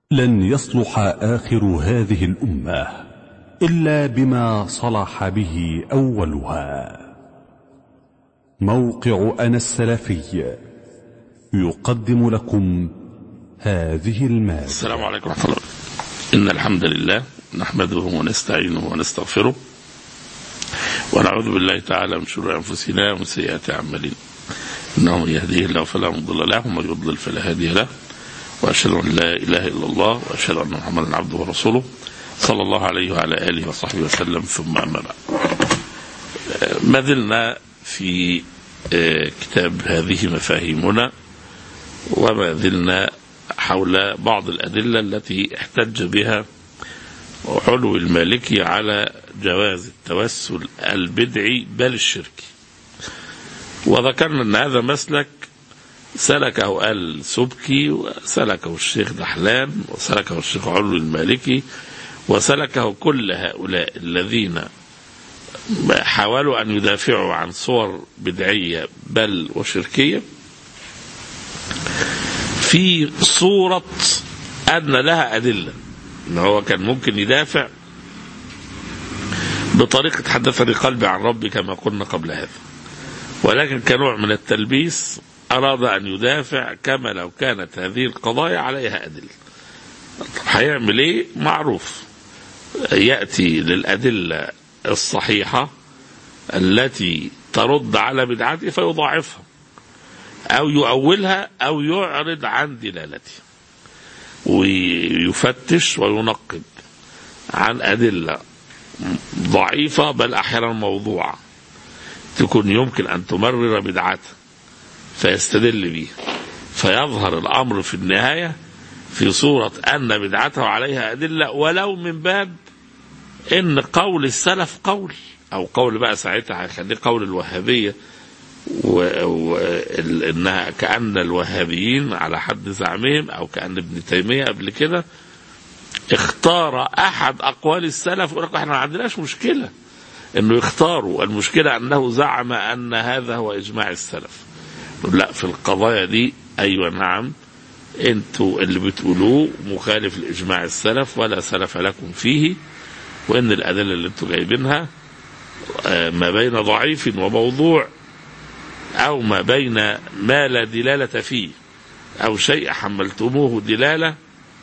لن يصلح آخر هذه الأمة إلا بما صلح به أولها موقع أنا السلفي يقدم لكم هذه المادة السلام عليكم ورحمة الله إن الحمد لله نحمده ونستعينه ونستغفره ونعوذ بالله تعالى من شرور أنفسنا ومن سيئات أعمالنا إنه من يهديه الله فلا مضل له ومن يضلل فلا هادي له وأشهد أن لا إله إلا الله وأشهد أن محمدا عبده ورسوله صلى الله عليه وعلى آله وصحبه وسلم ثم أما بعد ما زلنا في كتاب هذه مفاهيمنا وما زلنا حول بعض الأدلة التي احتج بها علو المالكي على جواز التوسل البدعي بل الشركي وذكرنا أن هذا مسلك سلكه السبكي وسلكه الشيخ دحلان وسلكه الشيخ علو المالكي وسلكه كل هؤلاء الذين حاولوا أن يدافعوا عن صور بدعية بل وشركية في صورة أن لها أدلة إن هو كان ممكن يدافع بطريقة حدثني قلبي عن ربي كما قلنا قبل هذا ولكن كنوع من التلبيس أراد أن يدافع كما لو كانت هذه القضايا عليها أدلة هيعمل إيه معروف يأتي للأدلة الصحيحة التي ترد على بدعته فيضاعفها أو يؤولها أو يعرض عن دلالتها ويفتش وينقب عن أدلة ضعيفة بل أحيانا موضوعة تكون يمكن أن تمرر بدعته فيستدل به فيظهر الأمر في النهاية في صورة أن بدعته عليها أدلة ولو من باب إن قول السلف قول أو قول بقى ساعتها هيخليه قول الوهابية وإنها كأن الوهابيين على حد زعمهم أو كأن ابن تيمية قبل كده اختار أحد أقوال السلف يقول لك احنا ما عندناش مشكلة إنه يختاروا المشكلة أنه زعم أن هذا هو إجماع السلف لا في القضايا دي أيوة نعم انتوا اللي بتقولوه مخالف لإجماع السلف ولا سلف لكم فيه وإن الأدلة اللي انتوا جايبينها ما بين ضعيف وموضوع أو ما بين ما لا دلالة فيه أو شيء حملتموه دلالة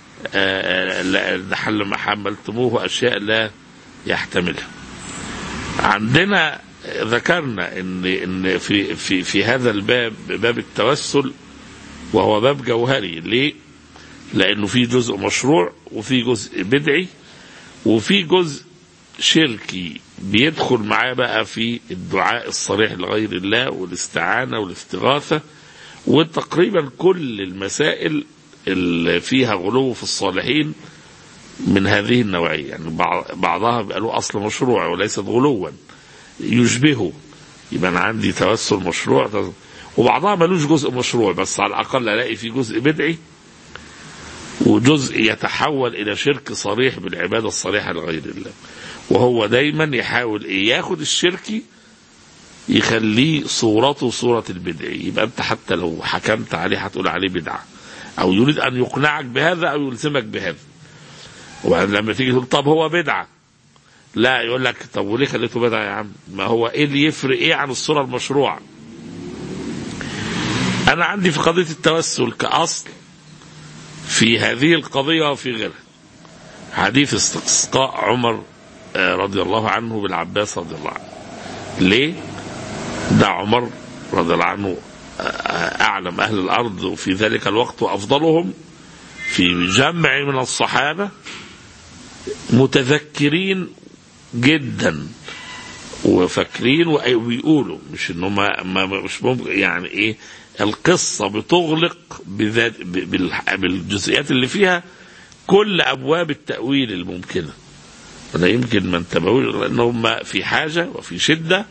ما حملتموه أشياء لا يحتملها عندنا ذكرنا ان ان في في في هذا الباب باب التوسل وهو باب جوهري ليه؟ لانه في جزء مشروع وفي جزء بدعي وفي جزء شركي بيدخل معاه بقى في الدعاء الصريح لغير الله والاستعانه والاستغاثه وتقريبا كل المسائل اللي فيها غلو في الصالحين من هذه النوعيه يعني بعضها بقى له اصل مشروع وليست غلوا يشبهه يبقى انا عندي توسل مشروع وبعضها ملوش جزء مشروع بس على الاقل الاقي فيه جزء بدعي وجزء يتحول الى شرك صريح بالعباده الصريحه لغير الله وهو دايما يحاول ايه ياخد الشركي يخليه صورته صورة البدعي يبقى انت حتى لو حكمت عليه هتقول عليه بدعة او يريد ان يقنعك بهذا او يلزمك بهذا ولما تيجي تقول طب هو بدعه لا يقول لك طب وليه خليته بدعة يا عم ما هو ايه اللي يفرق ايه عن الصورة المشروعة انا عندي في قضية التوسل كأصل في هذه القضية وفي غيرها حديث استسقاء عمر رضي الله عنه بالعباس رضي الله عنه ليه ده عمر رضي الله عنه أعلم أهل الأرض وفي ذلك الوقت وأفضلهم في جمع من الصحابة متذكرين جدا وفاكرين وبيقولوا مش ان هم مش ممكن يعني ايه القصه بتغلق بذات بالجزئيات اللي فيها كل ابواب التاويل الممكنه ولا يمكن ما انتبهوش لان هم في حاجه وفي شده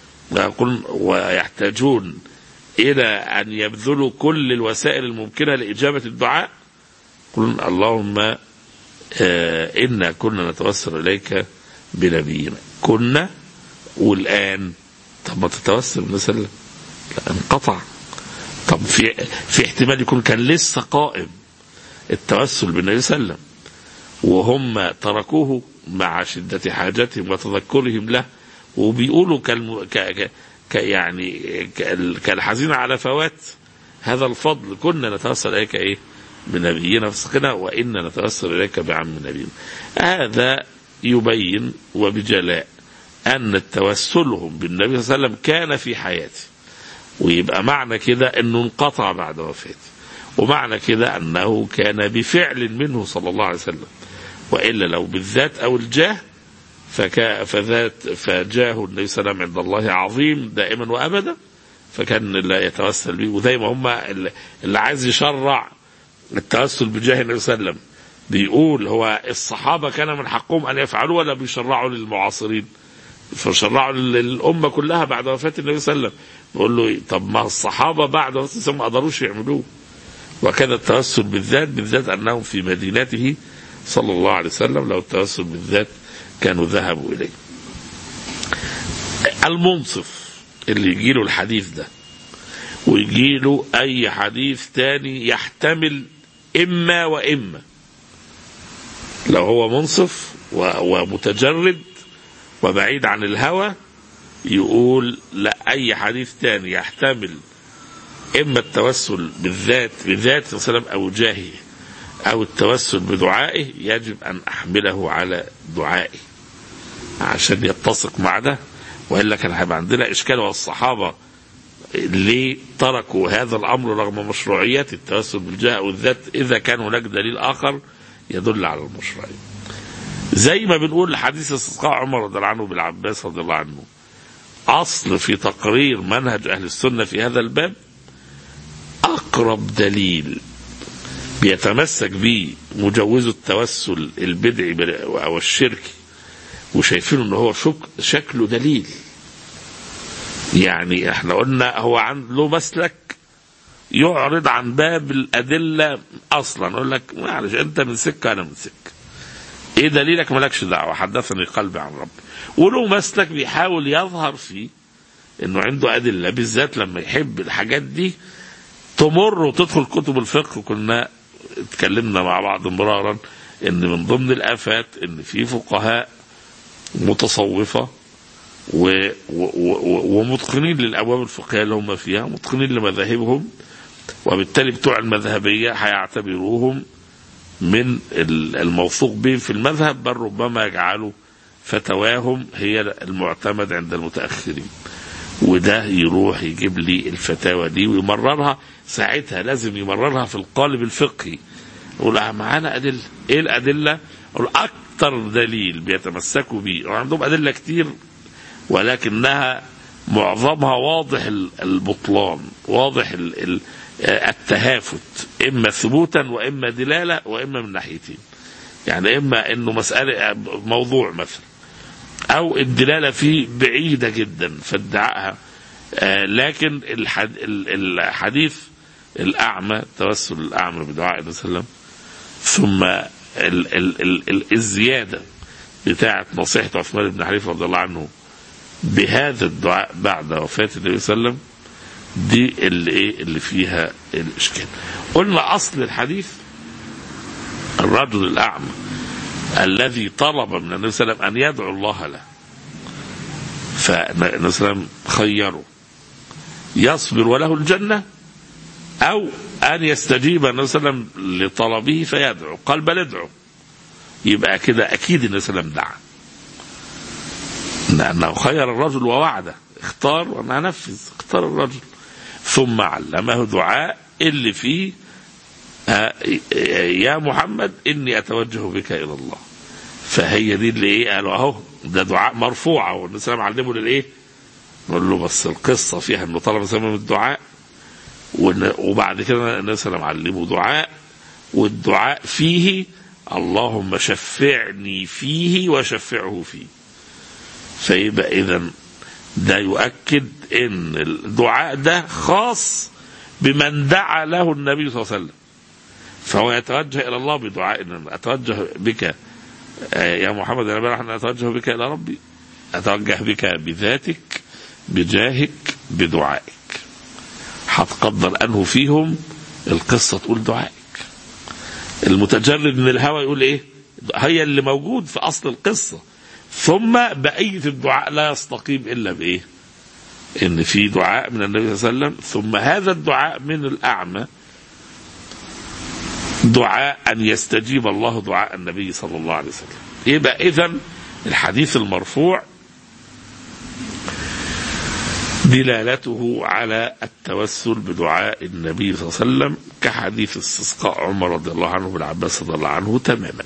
ويحتاجون الى ان يبذلوا كل الوسائل الممكنه لاجابه الدعاء قل اللهم آه انا كنا نتوسل اليك بنبينا كنا والان طب ما تتوسل مثلا لا انقطع طب في في احتمال يكون كان لسه قائم التوسل بالنبي صلى الله عليه وسلم وهم تركوه مع شدة حاجتهم وتذكرهم له وبيقولوا كالم... ك... ك... ك... يعني كال- كالحزين على فوات هذا الفضل كنا نتوسل اليك ايه بنبينا فسقنا وانا نتوسل اليك بعم نبينا هذا يبين وبجلاء ان توسلهم بالنبي صلى الله عليه وسلم كان في حياته ويبقى معنى كده انه انقطع بعد وفاته ومعنى كده انه كان بفعل منه صلى الله عليه وسلم والا لو بالذات او الجاه فكا فذات فجاه النبي صلى الله عليه وسلم عند الله عظيم دائما وابدا فكان لا يتوسل به وزي ما هم اللي اللي عايز يشرع التوسل بجاه النبي صلى الله عليه وسلم بيقول هو الصحابه كان من حقهم ان يفعلوا ولا بيشرعوا للمعاصرين فشرعوا للامه كلها بعد وفاه النبي صلى الله عليه وسلم بيقول له طب ما الصحابه بعد وفاه النبي ما قدروش يعملوه وكذا التوسل بالذات بالذات انهم في مدينته صلى الله عليه وسلم لو التوسل بالذات كانوا ذهبوا اليه. المنصف اللي يجي له الحديث ده ويجي له اي حديث تاني يحتمل اما واما لو هو منصف و- ومتجرد وبعيد عن الهوى يقول لا اي حديث تاني يحتمل اما التوسل بالذات بذات صلى الله عليه وسلم او جاهه او التوسل بدعائه يجب ان احمله على دعائه عشان يتسق مع ده والا كان هيبقى عندنا اشكال والصحابه ليه تركوا هذا الامر رغم مشروعيه التوسل بالجاه والذات اذا كان هناك دليل اخر يدل على المشروعيه. زي ما بنقول حديث استسقاء عمر رضي الله عنه بالعباس رضي الله عنه اصل في تقرير منهج اهل السنه في هذا الباب اقرب دليل بيتمسك به مجوز التوسل البدعي بال- او الشركي وشايفينه ان هو شك شكله دليل يعني احنا قلنا هو عن له مسلك يعرض عن باب الادله اصلا يقول لك معلش انت من سكه انا من سكه ايه دليلك مالكش دعوه حدثني قلبي عن ربي وله مسلك بيحاول يظهر فيه انه عنده ادله بالذات لما يحب الحاجات دي تمر وتدخل كتب الفقه كنا اتكلمنا مع بعض مرارا ان من ضمن الافات ان في فقهاء متصوفه و و و ومتقنين للابواب الفقهيه اللي هم فيها متقنين لمذاهبهم وبالتالي بتوع المذهبيه هيعتبروهم من ال- الموثوق بهم في المذهب بل ربما يجعلوا فتواهم هي المعتمد عند المتاخرين وده يروح يجيب لي الفتاوى دي ويمررها ساعتها لازم يمررها في القالب الفقهي يقول آه معانا ادله ايه الادله؟ يقول اكتر دليل بيتمسكوا بيه وعندهم ادله كتير ولكنها معظمها واضح ال- البطلان واضح ال- ال- التهافت اما ثبوتا واما دلاله واما من ناحيتين يعني اما انه مساله موضوع مثلا او الدلاله فيه بعيده جدا فادعائها آه، لكن الحد ال- الحديث الاعمى توسل الاعمى بدعاء النبي صلى الله عليه وسلم ثم ال ال ال ال الزياده بتاعه نصيحه عثمان بن حنيفه رضي الله عنه بهذا الدعاء بعد وفاه النبي صلى الله عليه وسلم دي اللي ايه اللي فيها الاشكال قلنا اصل الحديث الرجل الاعمى الذي طلب من النبي صلى الله عليه وسلم ان يدعو الله له فالنبي صلى الله عليه وسلم خيره يصبر وله الجنه او ان يستجيب النبي صلى الله عليه وسلم لطلبه فيدعو قال بل ادعو يبقى كده اكيد النبي صلى الله عليه وسلم دعا لانه خير الرجل ووعده اختار وانا انفذ اختار الرجل ثم علمه دعاء اللي فيه آه، يا محمد اني اتوجه بك الى الله فهي دي اللي ايه قالوا اهو ده دعاء مرفوع اهو النبي صلى الله عليه وسلم علمه للايه؟ نقول له بس القصه فيها انه طلب سمم الدعاء وإن- وبعد كده النبي صلى الله عليه وسلم علمه دعاء والدعاء فيه اللهم شفعني فيه وشفعه فيه فيبقى اذا ده يؤكد ان الدعاء ده خاص بمن دعا له النبي صلى الله عليه وسلم فهو يتوجه الى الله بدعاء إن اتوجه بك آه، يا محمد انا بقى انا اتوجه بك الى ربي اتوجه بك بذاتك بجاهك بدعائك هتقدر انه فيهم القصه تقول دعائك المتجرد من الهوى يقول ايه هي اللي موجود في اصل القصه ثم بقيه الدعاء لا يستقيم الا بايه ان في دعاء من النبي صلى الله عليه وسلم ثم هذا الدعاء من الاعمى دعاء ان يستجيب الله دعاء النبي صلى الله عليه وسلم يبقى اذا الحديث المرفوع دلالته على التوسل بدعاء النبي صلى الله عليه وسلم كحديث استسقاء عمر رضي الله عنه بالعباس رضي الله عنه تماما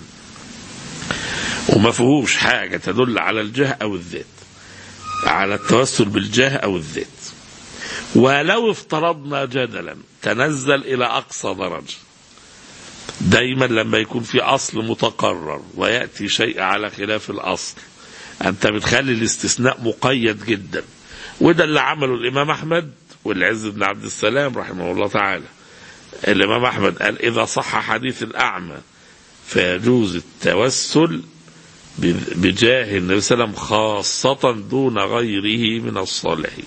وما فيهوش حاجه تدل على الجاه او الذات على التوسل بالجاه او الذات ولو افترضنا جدلا تنزل الى اقصى درجه دايما لما يكون في اصل متقرر وياتي شيء على خلاف الاصل انت بتخلي الاستثناء مقيد جدا وده اللي عمله الامام احمد والعز بن عبد السلام رحمه الله تعالى الامام احمد قال اذا صح حديث الاعمى فيجوز التوسل بجاه النبي صلى الله عليه وسلم خاصة دون غيره من الصالحين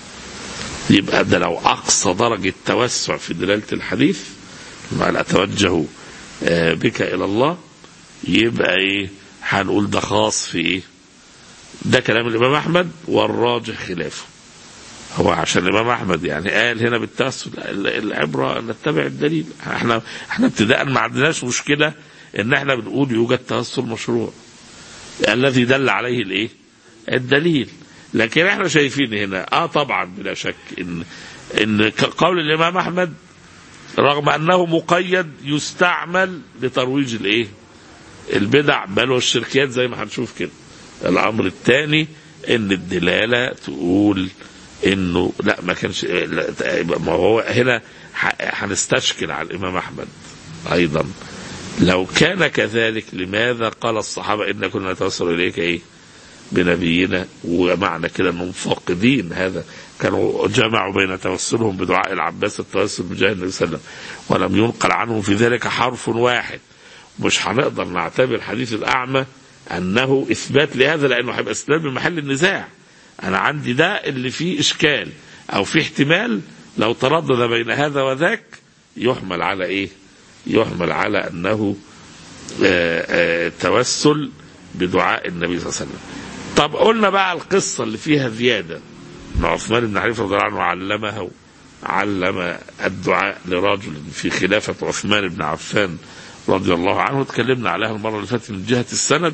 يبقى ده لو أقصى درجة توسع في دلالة الحديث ما أتوجه بك إلى الله يبقى إيه هنقول ده خاص في إيه ده كلام الإمام أحمد والراجح خلافه هو عشان الإمام أحمد يعني قال هنا بالتوسل العبرة أن نتبع الدليل احنا احنا ابتداء ما عندناش مشكلة ان احنا بنقول يوجد توسل مشروع الذي دل عليه الايه الدليل لكن احنا شايفين هنا اه طبعا بلا شك ان ان قول الامام احمد رغم انه مقيد يستعمل لترويج الايه البدع بل والشركيات زي ما هنشوف كده الامر الثاني ان الدلاله تقول انه لا ما كانش ما هو هنا هنستشكل على الامام احمد ايضا لو كان كذلك لماذا قال الصحابة إن كنا نتوسل إليك إيه بنبينا ومعنى كده أنهم فاقدين هذا كانوا جمعوا بين توسلهم بدعاء العباس التوسل بجاه النبي صلى الله عليه وسلم ولم ينقل عنهم في ذلك حرف واحد مش هنقدر نعتبر حديث الأعمى أنه إثبات لهذا لأنه هيبقى استدلال بمحل النزاع أنا عندي ده اللي فيه إشكال أو فيه احتمال لو تردد بين هذا وذاك يحمل على إيه يحمل على انه آآ آآ توسل بدعاء النبي صلى الله عليه وسلم. طب قلنا بقى القصه اللي فيها زياده ان عثمان بن حنيفه رضي الله عنه علمه علم الدعاء لرجل في خلافه عثمان بن عفان رضي الله عنه اتكلمنا عليها المره اللي فاتت من جهه السند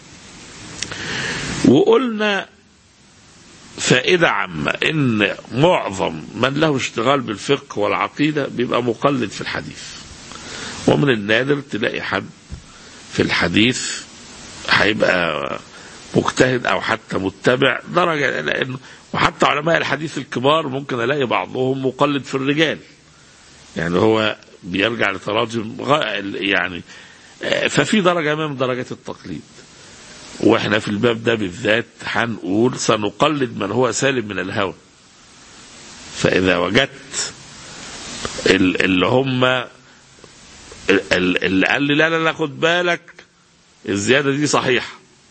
وقلنا فائدة عامة إن معظم من له اشتغال بالفقه والعقيدة بيبقى مقلد في الحديث ومن النادر تلاقي حد في الحديث هيبقى مجتهد او حتى متبع درجه لانه وحتى علماء الحديث الكبار ممكن الاقي بعضهم مقلد في الرجال يعني هو بيرجع لتراجم يعني ففي درجه من درجات التقليد واحنا في الباب ده بالذات هنقول سنقلد من هو سالم من الهوى فاذا وجدت اللي هم اللي قال لي لا لا لا خد بالك الزياده دي صحيحه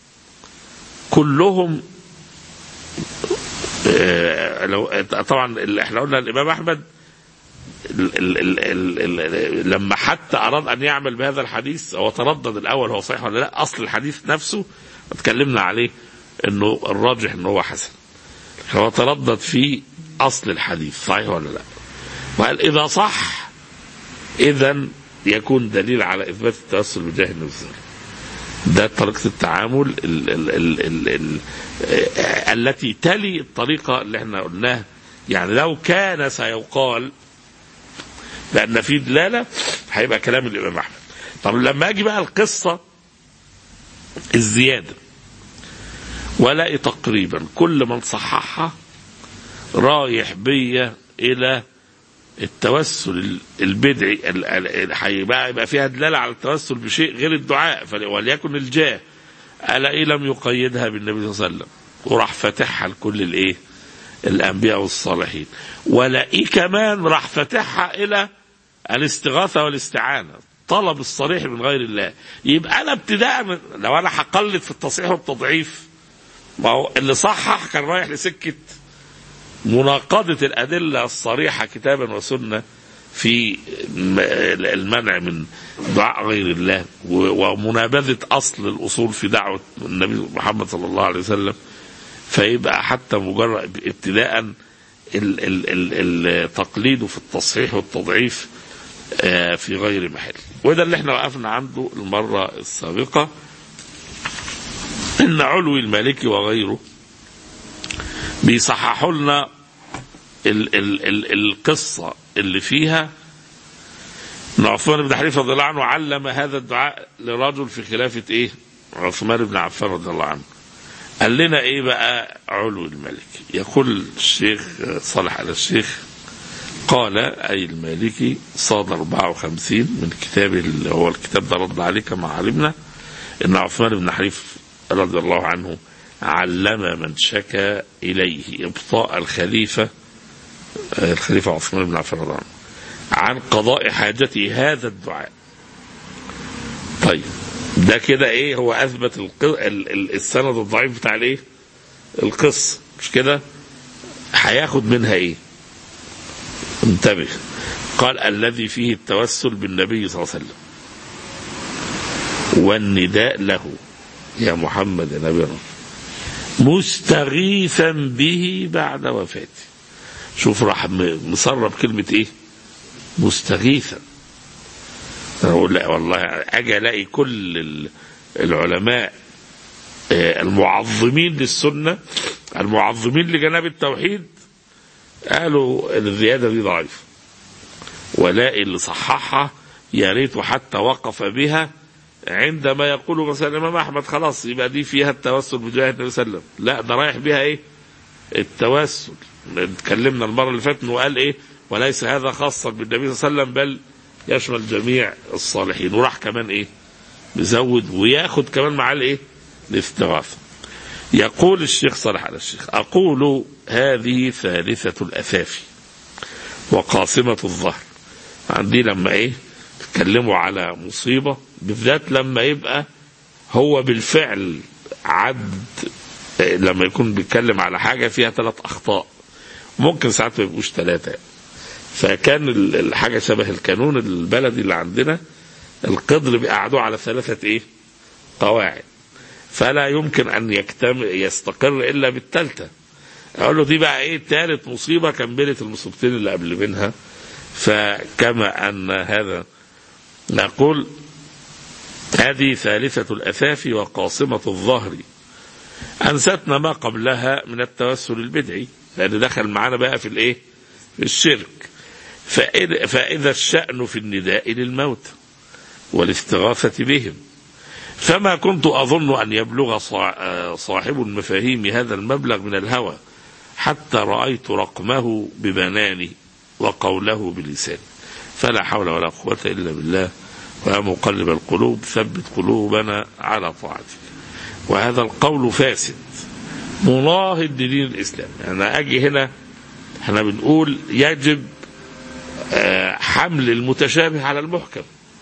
كلهم لو طبعا اللي احنا قلنا الامام احمد ال ال ال ال لما حتى اراد ان يعمل بهذا الحديث هو تردد الاول هو صحيح ولا لا اصل الحديث نفسه اتكلمنا عليه انه الراجح انه هو حسن هو تردد في اصل الحديث صحيح ولا لا وقال اذا صح اذا يكون دليل على اثبات التوسل بجاه النبي صلى الله عليه وسلم ده طريقة التعامل ال ال ال ال ال التي تلي الطريقة اللي احنا قلناها يعني لو كان سيقال لأن في دلالة هيبقى كلام الإمام أحمد طب لما أجي بقى القصة الزيادة ولاقي تقريبا كل من صححها رايح بيا إلى التوسل البدعي هيبقى يبقى فيها دلاله على التوسل بشيء غير الدعاء وليكن الجاه الاقي لم يقيدها بالنبي صلى الله عليه وسلم وراح فاتحها لكل الايه؟ الانبياء والصالحين ولاقيه كمان راح فاتحها الى الاستغاثه والاستعانه طلب الصريح من غير الله يبقى انا ابتداء من لو انا هقلد في التصحيح والتضعيف ما هو اللي صحح كان رايح لسكه مناقضة الأدلة الصريحة كتابا وسنة في م- المنع من دعاء غير الله و- ومنابذة أصل الأصول في دعوة النبي محمد صلى الله عليه وسلم فيبقى حتى مجرد ابتداء ال- ال- ال- التقليد في التصحيح والتضعيف آه، في غير محل وده اللي احنا وقفنا عنده المرة السابقة ان علوي المالكي وغيره بيصححوا لنا ال ال ال القصة اللي فيها ان عثمان بن حنيفة رضي الله عنه علم هذا الدعاء لرجل في خلافة ايه عثمان بن عفان رضي الله عنه قال لنا ايه بقى علو الملك يقول الشيخ صالح على الشيخ قال اي المالكي صاد 54 من كتاب اللي هو الكتاب ده رد عليه كما علمنا ان عثمان بن حنيف رضي الله عنه علم من شكا اليه ابطاء الخليفه آه، الخليفه عثمان بن عفان رضي الله عنه عن قضاء حاجته هذا الدعاء طيب ده كده ايه هو اثبت الق... ال- ال- السند الضعيف بتاع الايه القصه مش كده هياخد منها ايه انتبه قال الذي فيه التوسل بالنبي صلى الله عليه وسلم والنداء له يا محمد يا نبي الله مستغيثا به بعد وفاته شوف راح م- مصرب كلمة ايه مستغيثا أنا اقول لا والله اجي الاقي كل ال- العلماء آه، المعظمين للسنة المعظمين لجناب التوحيد قالوا ان الزيادة دي ضعيفة ولاقي اللي صححها يا ريته حتى وقف بها عندما يقول مثلا الامام احمد خلاص يبقى دي فيها التوسل بجاه النبي صلى الله عليه وسلم لا ده رايح بها ايه التوسل اتكلمنا المره اللي فاتت وقال ايه وليس هذا خاصا بالنبي صلى الله عليه وسلم بل يشمل جميع الصالحين وراح كمان ايه يزود وياخد كمان معاه الايه الاستغاثه يقول الشيخ صالح على الشيخ اقول هذه ثالثه الاثافي وقاصمه الظهر عندي لما ايه تكلموا على مصيبه بالذات لما يبقى هو بالفعل عد إيه، لما يكون بيتكلم على حاجه فيها ثلاث اخطاء ممكن ساعات ما يبقوش ثلاثه يعني. فكان ال- الحاجه شبه القانون البلدي اللي عندنا القدر بيقعدوا على ثلاثه ايه قواعد فلا يمكن ان يكتمل يستقر الا بالثالثه اقول له دي بقى ايه ثالث مصيبه كملت المصيبتين اللي قبل منها فكما ان هذا نقول هذه ثالثة الأثاف وقاصمة الظهر أنستنا ما قبلها من التوسل البدعي لأن دخل معانا بقى في الإيه؟ في الشرك فإذا, فإذا الشأن في النداء للموت والاستغاثة بهم فما كنت أظن أن يبلغ صا- صاحب المفاهيم هذا المبلغ من الهوى حتى رأيت رقمه ببناني وقوله بلساني فلا حول ولا قوة إلا بالله ويا مقلب القلوب ثبت قلوبنا على طاعتك وهذا القول فاسد مناهض لدين الإسلام يعني أجي هنا احنا بنقول يجب آه، حمل المتشابه على المحكم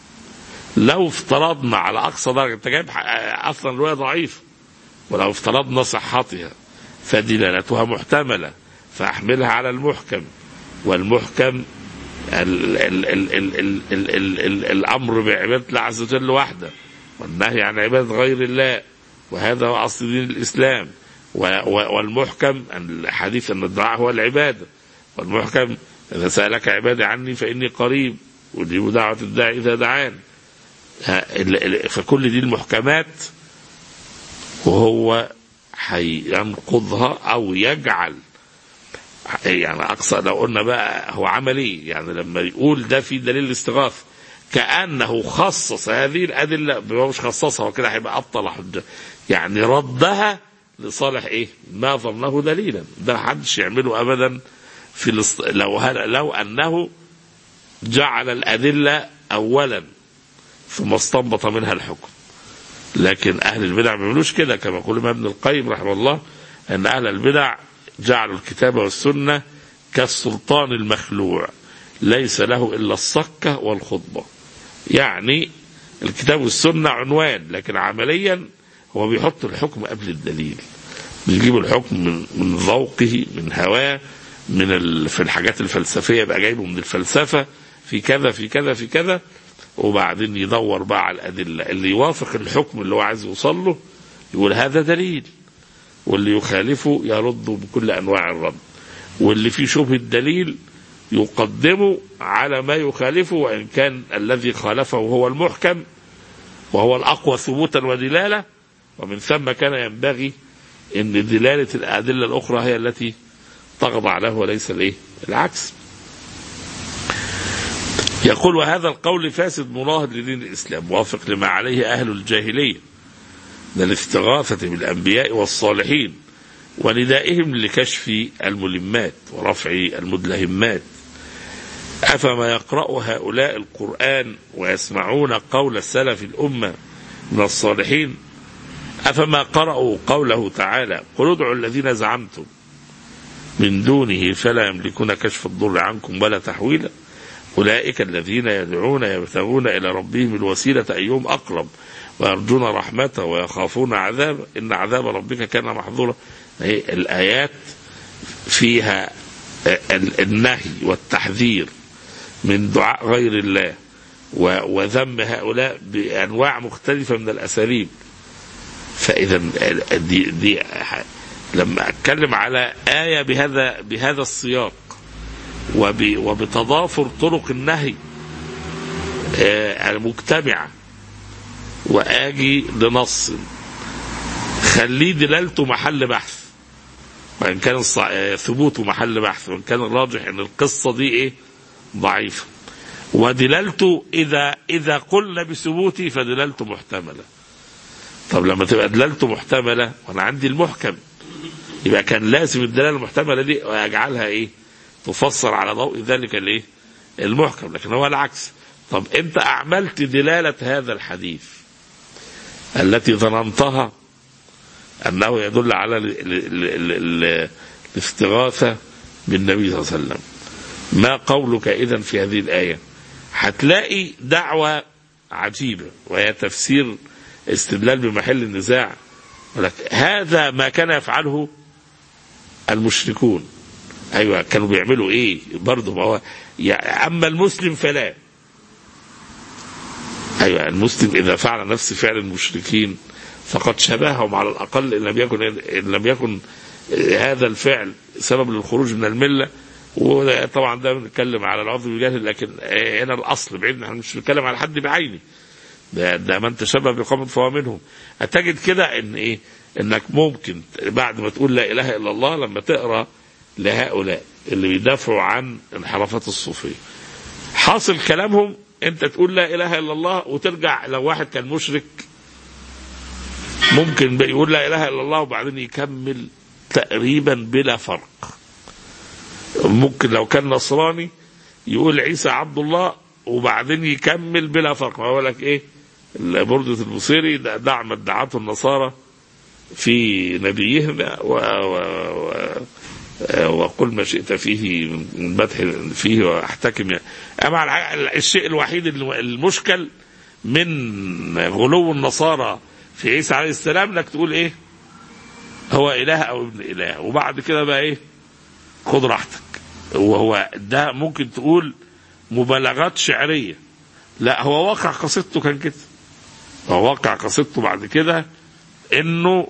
لو افترضنا على أقصى درجة أنت جايب ح- آه، أصلا رواية ضعيفة ولو افترضنا صحتها فدلالتها محتملة فأحملها على المحكم والمحكم ال ال ال ال ال ال ال ال الامر بعباده الله عز وجل وحده والنهي عن عباده غير الله وهذا هو اصل دين الاسلام و- و- والمحكم أن الحديث ان الدعاء هو العباده والمحكم اذا سالك عبادي عني فاني قريب اجيب دعوه الداعي اذا دعان ها، ال- ال- فكل دي المحكمات وهو هينقضها او يجعل يعني اقصى لو قلنا بقى هو عمل ايه يعني لما يقول ده في دليل الاستغاثه كانه خصص هذه الادله هو مش خصصها هو كده هيبقى ابطل حجه يعني ردها لصالح ايه ما ظنه دليلا ده محدش يعمله ابدا في الاست... لو هل... لو انه جعل الادله اولا ثم استنبط منها الحكم لكن اهل البدع ما بيعملوش كده كما يقول ابن القيم رحمه الله ان اهل البدع جعلوا الكتاب والسنه كالسلطان المخلوع ليس له الا الصكه والخطبه يعني الكتاب والسنه عنوان لكن عمليا هو بيحط الحكم قبل الدليل بيجيب الحكم من من ذوقه من هواه من ال... في الحاجات الفلسفيه يبقى جايبه من الفلسفه في كذا في كذا في كذا وبعدين يدور بقى على الادله اللي يوافق الحكم اللي هو عايز يوصل له يقول هذا دليل واللي يخالفه يرد بكل انواع الرد واللي فيه شبهه دليل يقدمه على ما يخالفه وان كان الذي خالفه هو المحكم وهو الاقوى ثبوتا ودلاله ومن ثم كان ينبغي ان دلاله الادله الاخرى هي التي تخضع له وليس الايه؟ العكس. يقول وهذا القول فاسد مناهض لدين الاسلام موافق لما عليه اهل الجاهليه من الاستغاثه بالانبياء والصالحين وندائهم لكشف الملمات ورفع المدلهمات افما يقرا هؤلاء القران ويسمعون قول السلف الامه من الصالحين افما قرأوا قوله تعالى قل ادعوا الذين زعمتم من دونه فلا يملكون كشف الضر عنكم ولا تحويلا أولئك الذين يدعون يبتغون إلى ربهم الوسيلة أيهم أقرب ويرجون رحمته ويخافون عذابه إن عذاب ربك كان محظورا هي الآيات فيها ال- النهي والتحذير من دعاء غير الله و- وذم هؤلاء بأنواع مختلفة من الأساليب فإذا دي, دي لما أتكلم على آية بهذا بهذا السياق وب وبتضافر طرق النهي آه، المجتمعة وآجي لنص خليه دلالته محل بحث وإن كان الص- آه، ثبوته محل بحث وإن كان الراجح أن القصة دي إيه ضعيفة ودلالته إذا إذا قلنا بثبوته فدلالته محتملة طب لما تبقى دلالته محتملة وأنا عندي المحكم يبقى كان لازم الدلاله المحتمله دي اجعلها ايه؟ تفسر على ضوء ذلك الايه؟ المحكم لكن هو العكس طب انت اعملت دلاله هذا الحديث التي ظننتها انه يدل على ال- ال- ال- ال- الاستغاثه بالنبي صلى الله عليه وسلم ما قولك اذا في هذه الايه؟ هتلاقي دعوه عجيبه وهي تفسير استدلال بمحل النزاع ولك هذا ما كان يفعله المشركون ايوه كانوا بيعملوا ايه برضه ما هو يعني اما المسلم فلا ايوه المسلم اذا فعل نفس فعل المشركين فقد شبههم على الاقل ان لم يكن ان لم يكن هذا الفعل سبب للخروج من المله وطبعا ده بنتكلم على العذر بالجهل لكن هنا الاصل بعيد احنا مش بنتكلم على حد بعينه ده, ده من تشبه بقوم فهو منهم هتجد كده ان ايه انك ممكن بعد ما تقول لا اله الا الله لما تقرا لهؤلاء اللي بيدافعوا عن انحرافات الصوفيه حاصل كلامهم انت تقول لا اله الا الله وترجع لو واحد كان مشرك ممكن يقول لا اله الا الله وبعدين يكمل تقريبا بلا فرق ممكن لو كان نصراني يقول عيسى عبد الله وبعدين يكمل بلا فرق ما هو لك ايه بردة البصيري ده دعم ادعته النصارى في نبيهم و, و, و وقل ما شئت فيه من مدح فيه واحتكم يعني. اما الشيء الوحيد المشكل من غلو النصارى في عيسى عليه السلام انك تقول ايه هو اله او ابن اله وبعد كده بقى ايه خد راحتك وهو ده ممكن تقول مبالغات شعريه لا هو واقع قصيدته كان كده هو واقع قصيدته بعد كده انه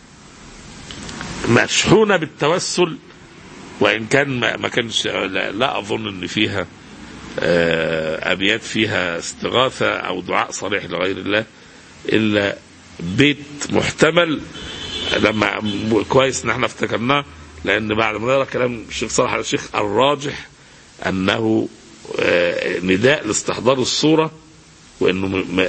مشحونه بالتوسل وان كان ما كانش لا, لا اظن ان فيها ابيات فيها استغاثه او دعاء صريح لغير الله الا بيت محتمل لما كويس ان احنا افتكرناه لان بعد ما نقرا كلام الشيخ صالح الشيخ الراجح انه نداء لاستحضار الصوره وانه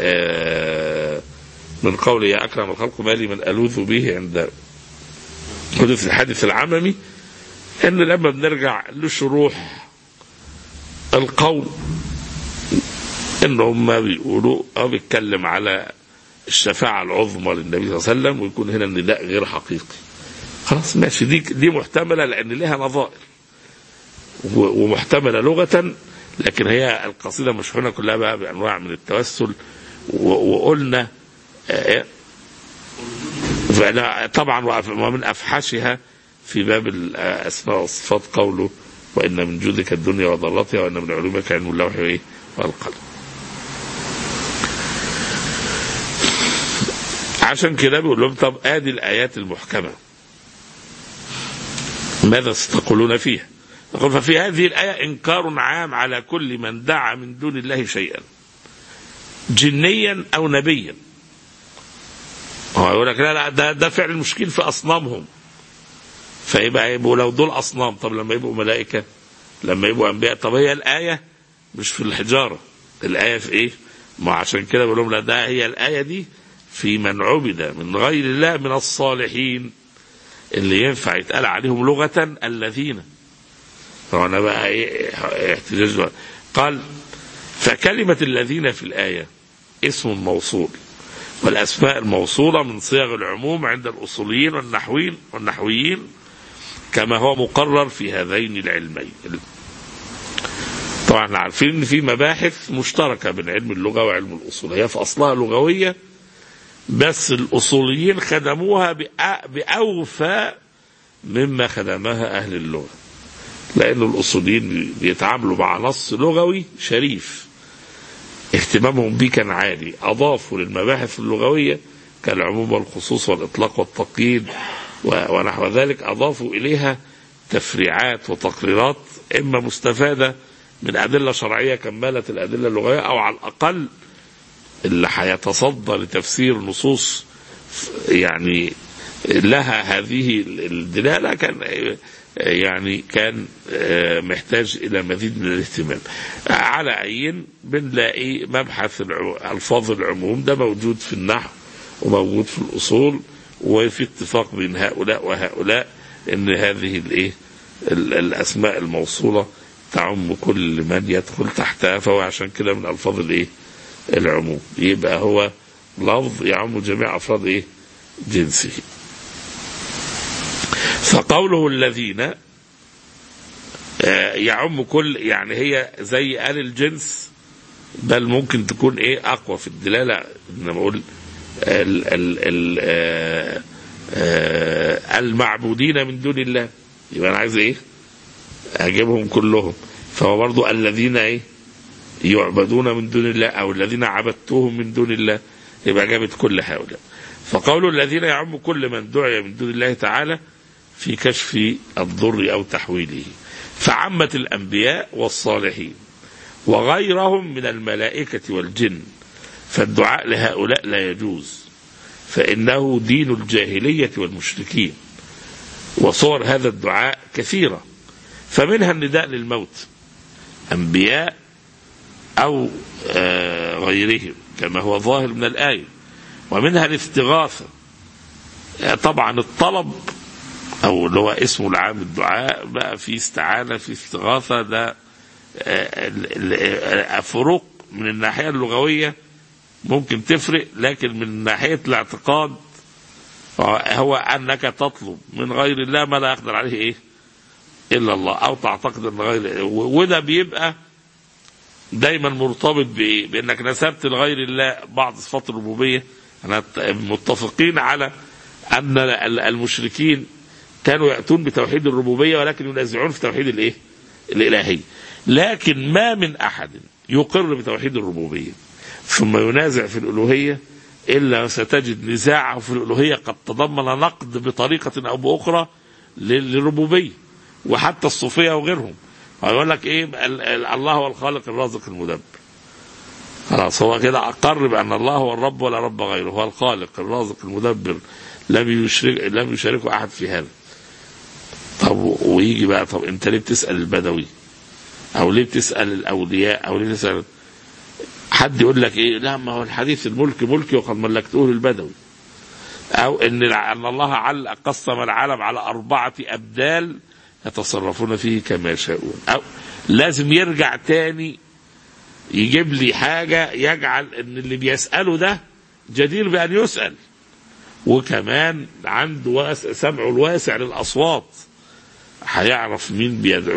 من قول يا اكرم الخلق مالي من الوذ به عند حدوث الحادث العممي ان لما بنرجع لشروح القول ان هم بيقولوا او بيتكلم على الشفاعة العظمى للنبي صلى الله عليه وسلم ويكون هنا النداء غير حقيقي خلاص ماشي دي دي محتملة لأن لها نظائر ومحتملة لغة لكن هي القصيدة مشحونة كلها بقى بأنواع من التوسل وقلنا طبعا ومن أفحشها في باب الأسماء والصفات قوله وإن من جودك الدنيا وضرتها وإن من علومك علم اللوح وإيه والقلم عشان كده بيقول لهم طب ادي الايات المحكمه ماذا ستقولون فيها يقول ففي هذه الآية إنكار عام على كل من دعا من دون الله شيئا جنيا أو نبيا هو يقول لك لا لا ده, ده فعل مشكل في أصنامهم فيبقى يبقوا لو دول أصنام طب لما يبقوا ملائكة لما يبقوا أنبياء طب هي الآية مش في الحجارة الآية في إيه ما عشان كده بقول لهم لا ده هي الآية دي في من عبد من غير الله من الصالحين اللي ينفع يتقال عليهم لغة الذين هنا بقى ايه احتجاج بقى. قال فكلمة الذين في الآية اسم موصول والأسماء الموصولة من صيغ العموم عند الأصوليين والنحويين والنحويين كما هو مقرر في هذين العلمين طبعا احنا عارفين ان في مباحث مشتركه بين علم اللغه وعلم الاصول هي في اصلها لغويه بس الاصوليين خدموها بأ- باوفى مما خدمها اهل اللغه لأن الأصوليين بيتعاملوا مع نص لغوي شريف اهتمامهم به كان عالي أضافوا للمباحث اللغوية كالعموم والخصوص والإطلاق والتقييد و- ونحو ذلك أضافوا إليها تفريعات وتقريرات إما مستفادة من أدلة شرعية كمالة الأدلة اللغوية أو على الأقل اللي هيتصدى لتفسير نصوص يعني لها هذه الدلالة كان يعني كان آه، محتاج إلى مزيد من الاهتمام على عين بنلاقي مبحث الع- ألفاظ العموم ده موجود في النحو وموجود في الأصول وفي اتفاق بين هؤلاء وهؤلاء ان هذه الايه ال- الاسماء الموصوله تعم كل من يدخل تحتها فهو عشان كده من الفاظ الايه العموم يبقى هو لفظ يعم جميع افراد ايه جنسه فقوله الذين آه، يعم كل يعني هي زي آل الجنس بل ممكن تكون ايه اقوى في الدلاله ان اقول ال ال ال آه، آه، المعبودين من دون الله يبقى انا عايز ايه اجيبهم كلهم فهو برضو الذين ايه يعبدون من دون الله او الذين عبدتهم من دون الله يبقى جابت كل هؤلاء فقول الذين يعم كل من دعي من دون الله تعالى في كشف الضر او تحويله فعمت الانبياء والصالحين وغيرهم من الملائكه والجن فالدعاء لهؤلاء لا يجوز فانه دين الجاهليه والمشركين وصور هذا الدعاء كثيره فمنها النداء للموت انبياء او آه غيرهم كما هو ظاهر من الايه ومنها الاستغاثه آه، طبعا الطلب او اللي هو اسمه العام الدعاء بقى في استعانه في استغاثه ده آه، ال- ال- فروق من الناحيه اللغويه ممكن تفرق لكن من ناحيه الاعتقاد هو انك تطلب من غير الله ما لا يقدر عليه ايه الا الله او تعتقد ان غير وده بيبقى دايما مرتبط بايه؟ بانك نسبت لغير الله بعض صفات الربوبيه انا متفقين على ان ال- المشركين كانوا ياتون بتوحيد الربوبيه ولكن ينازعون في توحيد الايه؟ الالهيه. لكن ما من احد يقر بتوحيد الربوبيه ثم ينازع في الالوهيه الا ستجد نزاعه في الالوهيه قد تضمن نقد بطريقه او باخرى لل- للربوبيه وحتى الصوفيه وغيرهم هيقول لك ايه ال- ال- الله هو الخالق الرازق المدبر خلاص هو كده اقر بان الله هو الرب ولا رب غيره هو الخالق الرازق المدبر لم يشرك لم يشاركه احد في هذا طب ويجي بقى طب انت ليه بتسال البدوي او ليه بتسال الاولياء او ليه بتسال حد يقول لك ايه لا ما هو الحديث الملك ملكي وقد ملكته للبدوي او ان الع- ان الله عل قسم العالم على اربعه ابدال يتصرفون فيه كما يشاءون او لازم يرجع تاني يجيب لي حاجه يجعل ان اللي بيساله ده جدير بان يسال وكمان عنده واسع سمعه الواسع للاصوات هيعرف مين بيدعو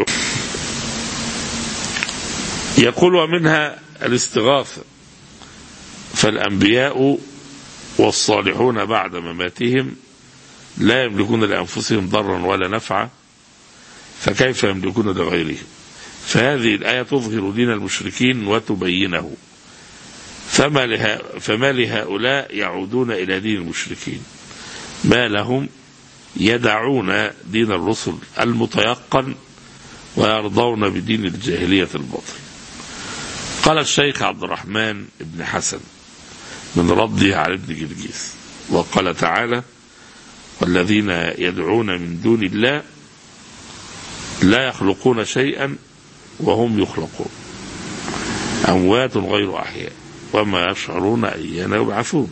يقول ومنها الاستغاثه فالانبياء والصالحون بعد مماتهم لا يملكون لانفسهم ضرا ولا نفعا فكيف يملكون لغيرهم فهذه الآية تظهر دين المشركين وتبينه فما, لها فما لهؤلاء يعودون إلى دين المشركين ما لهم يدعون دين الرسل المتيقن ويرضون بدين الجاهلية الباطل قال الشيخ عبد الرحمن بن حسن من رده على ابن جرجيس وقال تعالى والذين يدعون من دون الله لا يخلقون شيئا وهم يخلقون أموات غير أحياء وما يشعرون أيان يبعثون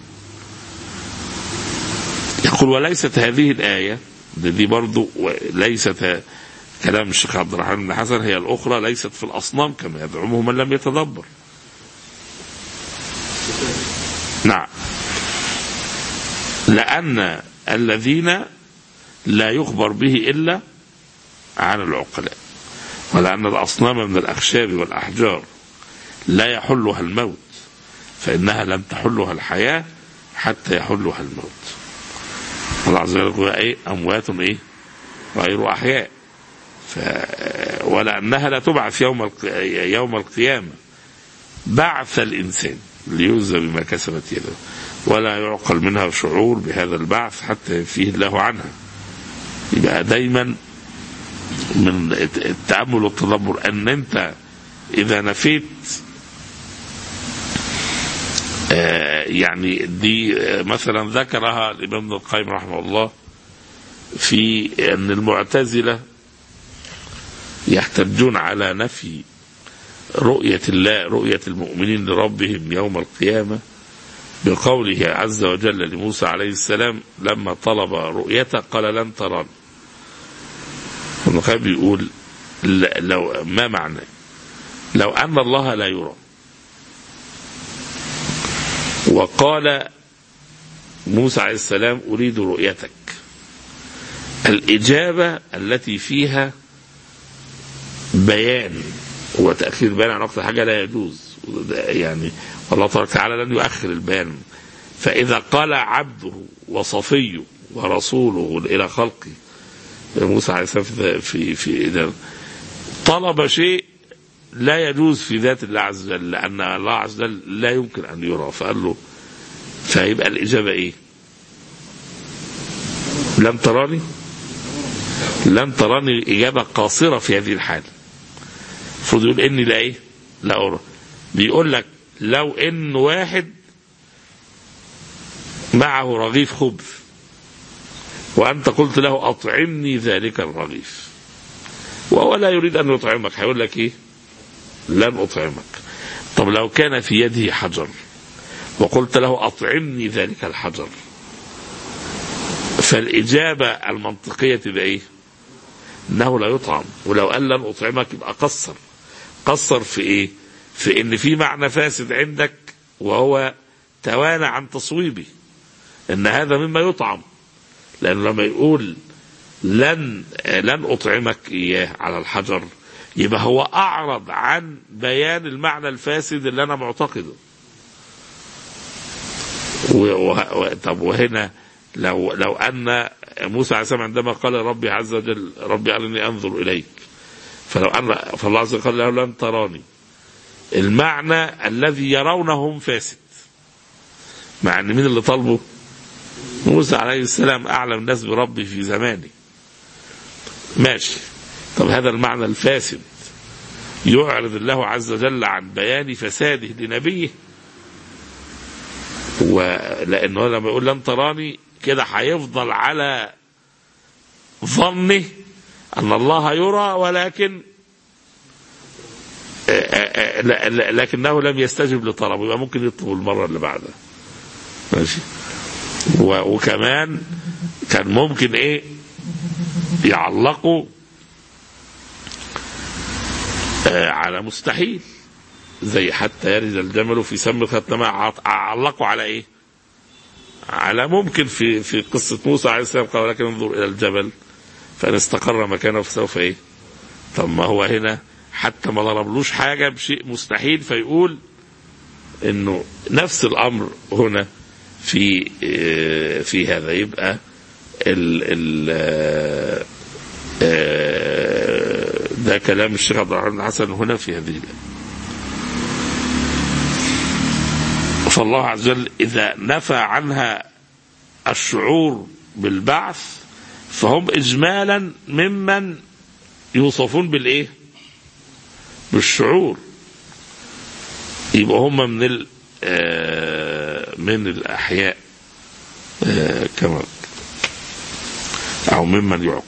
يقول وليست هذه الآية ده دي برضو ليست كلام الشيخ عبد الرحمن بن حسن هي الأخرى ليست في الأصنام كما يزعمه من لم يتدبر نعم لأن الذين لا يخبر به إلا عن العقلاء ولأن الأصنام من الأخشاب والأحجار لا يحلها الموت فإنها لم تحلها الحياة حتى يحلها الموت الله عز وجل يقول إيه أموات إيه غير أحياء ف... ولأنها لا تبعث يوم الق... يوم القيامة بعث الإنسان ليجزى بما كسبت يده ولا يعقل منها شعور بهذا البعث حتى ينفيه الله عنها يبقى دايما من التأمل والتدبر أن أنت إذا نفيت يعني دي مثلا ذكرها الإمام ابن القيم رحمه الله في أن المعتزلة يحتجون على نفي رؤية الله رؤية المؤمنين لربهم يوم القيامة بقوله عز وجل لموسى عليه السلام لما طلب رؤيته قال لن تراني ابن القيم بيقول لو ما معنى لو أن الله لا يرى وقال موسى عليه السلام أريد رؤيتك الإجابة التي فيها بيان وتأخير بيان عن وقت الحاجة لا يجوز يعني الله تبارك وتعالى لن يؤخر البيان فإذا قال عبده وصفيه ورسوله إلى خلقه موسى عليه السلام في في إذا طلب شيء لا يجوز في ذات الله عز وجل لأن الله عز وجل لا يمكن أن يرى فقال له فيبقى الإجابة إيه؟ لم تراني؟ لم تراني إجابة قاصرة في هذه الحالة المفروض يقول إني لا إيه؟ لا أرى بيقول لك لو إن واحد معه رغيف خبز وأنت قلت له أطعمني ذلك الرغيف وهو لا يريد أن يطعمك هيقول لك إيه لن أطعمك طب لو كان في يده حجر وقلت له أطعمني ذلك الحجر فالإجابة المنطقية تبقى إيه إنه لا يطعم ولو قال لن أطعمك يبقى قصر قصر في إيه في إن في معنى فاسد عندك وهو توانى عن تصويبه إن هذا مما يطعم لأنه لما يقول لن لن أطعمك إياه على الحجر يبقى هو أعرض عن بيان المعنى الفاسد اللي أنا معتقده و... و... طب وهنا لو لو أن موسى عليه السلام عندما قال ربي عز وجل ربي أرني أنظر إليك فلو أن فالله عز وجل قال له لن تراني المعنى الذي يرونه فاسد مع ان مين اللي طالبه موسى عليه السلام اعلم الناس بربي في زمانه ماشي طب هذا المعنى الفاسد يعرض الله عز وجل عن بيان فساده لنبيه ولانه لما يقول لن تراني كده هيفضل على ظنه ان الله يرى ولكن لكنه لم يستجب لطلبه يبقى ممكن يطلب المره اللي بعدها ماشي وكمان كان ممكن ايه يعلقوا آه على مستحيل زي حتى يرد الجمل في سم الختمة علقوا على ايه على ممكن في في قصة موسى عليه السلام قال ولكن انظر إلى الجبل فإن استقر مكانه فسوف إيه طب ما هو هنا حتى ما ضربلوش حاجة بشيء مستحيل فيقول إنه نفس الأمر هنا في في هذا يبقى ال ال ده كلام الشيخ عبد الرحمن الحسن هنا في هذه الآية فالله عز وجل إذا نفى عنها الشعور بالبعث فهم إجمالا ممن يوصفون بالإيه بالشعور يبقى هم من ال آه، من الأحياء آه، كما أو ممن يعقل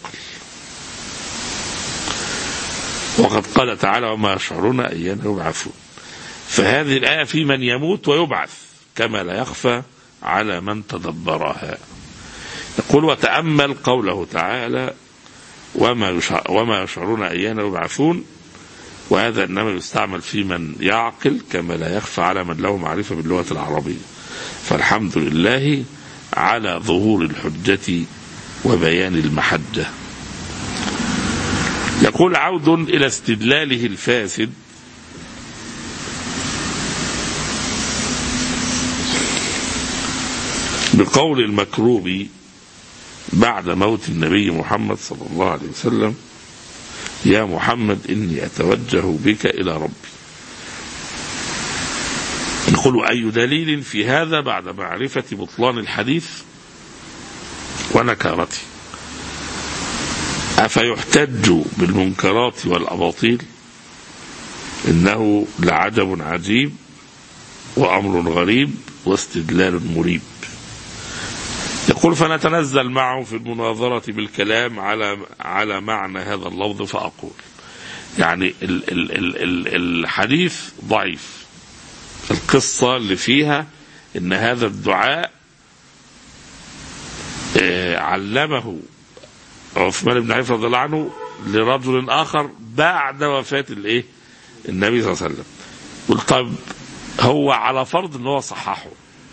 وقد قال تعالى وما يشعرون أيان يبعثون فهذه الآية في من يموت ويبعث كما لا يخفى على من تدبرها يقول وتأمل قوله تعالى وما يشع- وما يشعرون أيان يبعثون وهذا إنما يستعمل في من يعقل كما لا يخفى على من له معرفة باللغة العربية فالحمد لله على ظهور الحجة وبيان المحجة يقول عود إلى استدلاله الفاسد بقول المكروب بعد موت النبي محمد صلى الله عليه وسلم يا محمد إني أتوجه بك إلى ربي يقول أي دليل في هذا بعد معرفة بطلان الحديث ونكارته أفيحتج بالمنكرات والأباطيل إنه لعجب عجيب وأمر غريب واستدلال مريب يقول فنتنزل معه في المناظرة بالكلام على على معنى هذا اللفظ فأقول يعني ال ال ال ال الحديث ضعيف القصة اللي فيها إن هذا الدعاء آه، علمه عثمان بن عفان رضي الله عنه لرجل آخر بعد وفاة الإيه النبي صلى الله عليه وسلم قل طب هو على فرض ان هو صححه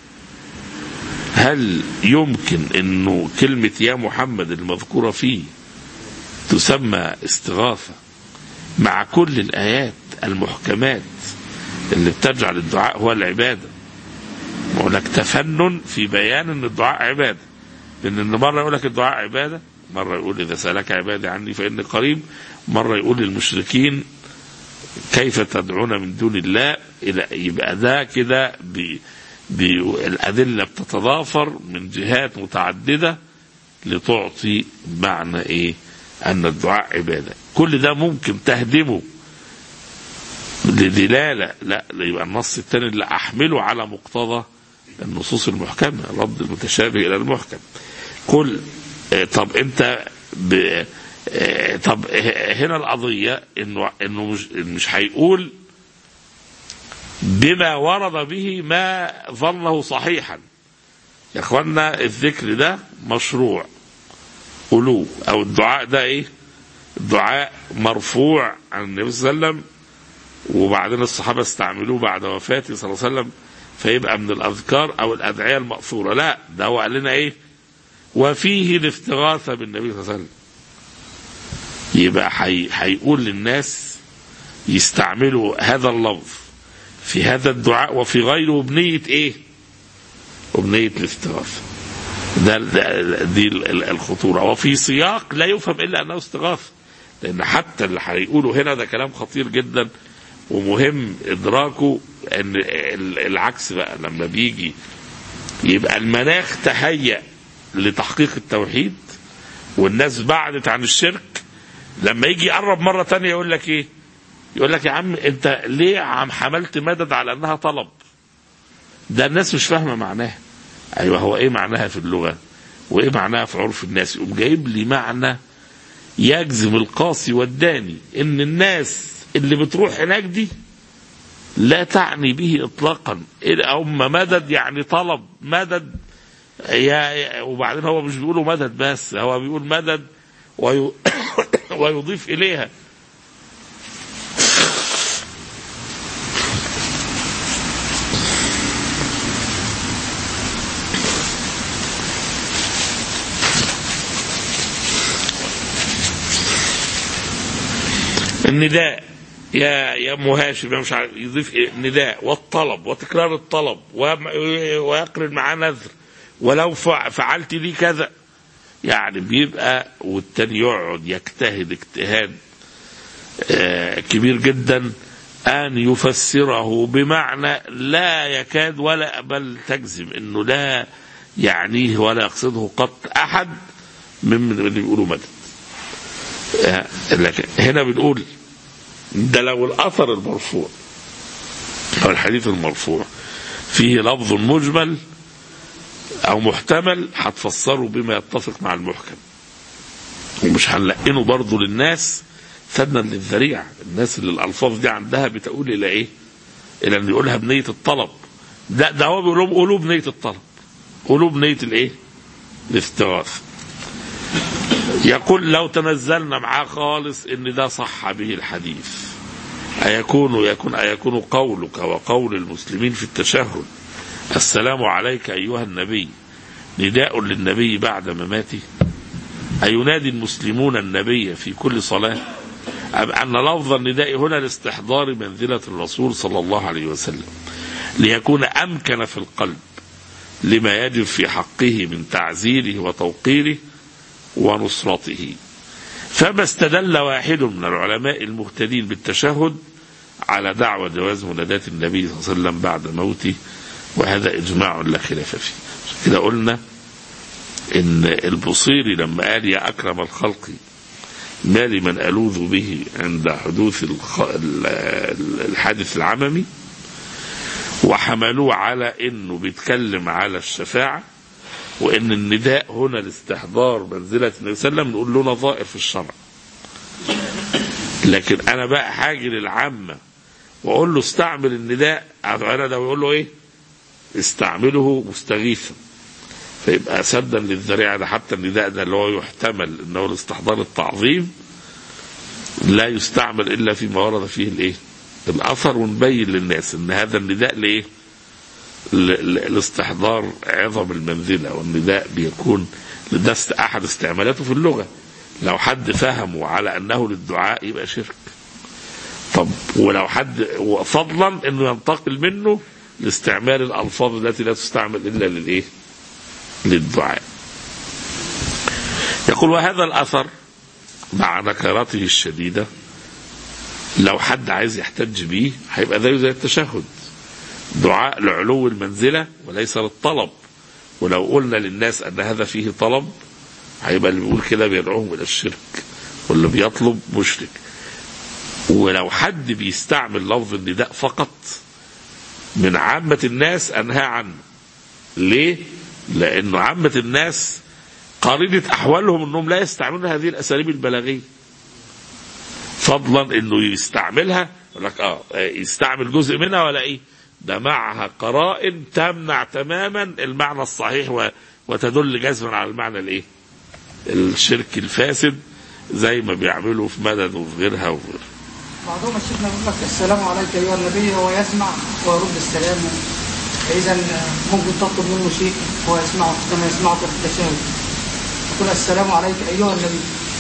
هل يمكن انه كلمة يا محمد المذكورة فيه تسمى استغاثة مع كل الآيات المحكمات اللي بتجعل الدعاء هو العبادة هناك تفنن في بيان ان الدعاء عبادة لان إن مرة يقول لك الدعاء عبادة مرة يقول إذا سألك عبادي عني فإني قريب مرة يقول للمشركين كيف تدعون من دون الله إلى يبقى ده كده ب- ب- الأدلة بتتضافر من جهات متعددة لتعطي معنى إيه أن الدعاء عبادة كل ده ممكن تهدمه لدلالة لا يبقى النص الثاني اللي أحمله على مقتضى النصوص المحكمة رد المتشابه إلى المحكم قل آه، طب أنت ب... آه، طب ه- هنا القضية إنه إنه مش مش هيقول بما ورد به ما ظنه صحيحا يا اخوانا الذكر ده مشروع قولوه او الدعاء ده ايه دعاء مرفوع عن النبي صلى الله عليه وسلم وبعدين الصحابه استعملوه بعد وفاته صلى الله عليه وسلم فيبقى من الاذكار او الادعيه الماثوره لا ده هو قال لنا ايه وفيه الاستغاثه بالنبي صلى الله عليه وسلم يبقى حي... هيقول للناس يستعملوا هذا اللفظ في هذا الدعاء وفي غيره بنية ايه وبنية الاستغاثة ده, ده دي ال- ال- الخطورة وفي سياق لا يفهم إلا أنه استغاثة لأن حتى اللي هيقوله هنا ده كلام خطير جدا ومهم إدراكه أن ال- العكس بقى لما بيجي يبقى المناخ تهيأ لتحقيق التوحيد والناس بعدت عن الشرك لما يجي يقرب مرة تانية يقول لك ايه يقول لك يا عم انت ليه عم حملت مدد على انها طلب ده الناس مش فاهمه معناها ايوه هو ايه معناها في اللغه وايه معناها في عرف الناس يقوم جايب لي معنى يجزم القاصي والداني ان الناس اللي بتروح هناك دي لا تعني به اطلاقا هم مدد يعني طلب مدد يا وبعدين هو مش بيقولوا مدد بس هو بيقول مدد وي... ويضيف اليها النداء يا يا ام هاشم يا مش عارف يضيف إيه؟ نداء والطلب وتكرار الطلب وم- ويقرن معاه نذر ولو فع- فعلت لي كذا يعني بيبقى والتاني يقعد يجتهد اجتهاد آه، كبير جدا أن يفسره بمعنى لا يكاد ولا بل تجزم أنه لا يعنيه ولا يقصده قط أحد من اللي بيقولوا مدد آه، لكن هنا بنقول ده لو الأثر المرفوع أو الحديث المرفوع فيه لفظ مجمل أو محتمل هتفسره بما يتفق مع المحكم ومش هنلقنه برضه للناس سدا للذريعة الناس اللي الألفاظ دي عندها بتقول إلى إيه إلى أن يقولها بنية الطلب ده, ده هو بيقول لهم قولوا بنية الطلب قولوا بنية الإيه الاستغاثة يقول لو تنزلنا معاه خالص ان ده صح به الحديث أيكون يكون أيكون قولك وقول المسلمين في التشهد السلام عليك أيها النبي نداء للنبي بعد مماته أينادي المسلمون النبي في كل صلاة أم أن لفظ النداء هنا لاستحضار منزلة الرسول صلى الله عليه وسلم ليكون أمكن في القلب لما يجب في حقه من تعزيره وتوقيره ونصرته فما استدل واحد من العلماء المهتدين بالتشهد على دعوة جواز منادات النبي صلى الله عليه وسلم بعد موته وهذا إجماع لا خلاف فيه كده قلنا إن البصيري لما قال يا أكرم الخلق ما لمن ألوذ به عند حدوث الخ... الحادث العممي وحملوه على انه بيتكلم على الشفاعه وان النداء هنا لاستحضار منزله النبي صلى الله عليه وسلم نقول له نظائر في الشرع. لكن انا بقى حاجه للعامه واقول له استعمل النداء انا ده ويقول له ايه؟ استعمله مستغيثا. فيبقى سدا للذريعه ده حتى النداء ده اللي هو يحتمل انه لاستحضار التعظيم لا يستعمل الا فيما ورد فيه الايه؟ الاثر ونبين للناس ان هذا النداء لايه؟ لاستحضار عظم المنزله والنداء بيكون ده احد استعمالاته في اللغه لو حد فهمه على انه للدعاء يبقى شرك طب ولو حد فضلا انه ينتقل منه لاستعمال الالفاظ التي لا تستعمل الا للايه؟ للدعاء. يقول وهذا الاثر مع نكرته الشديده لو حد عايز يحتج بيه هيبقى زيه زي التشهد دعاء لعلو المنزلة وليس للطلب ولو قلنا للناس أن هذا فيه طلب هيبقى اللي بيقول كده بيدعوهم إلى الشرك واللي بيطلب مشرك ولو حد بيستعمل لفظ النداء فقط من عامة الناس أنهى عنه ليه؟ لأنه عامة الناس قرينة أحوالهم أنهم لا يستعملون هذه الأساليب البلاغية فضلا انه يستعملها يقول لك اه يستعمل جزء منها ولا ايه؟ ده معها قرائن تمنع تماما المعنى الصحيح و... وتدل جزما على المعنى الايه؟ الشرك الفاسد زي ما بيعملوا في مدد وفي غيرها وفي غيرها. بعضهم الشيخ يقول لك السلام عليك ايها النبي هو يسمع ويرد السلام فاذا ممكن تطلب منه شيء هو يسمعه كما يسمعك في التشهد تقول السلام عليك ايها النبي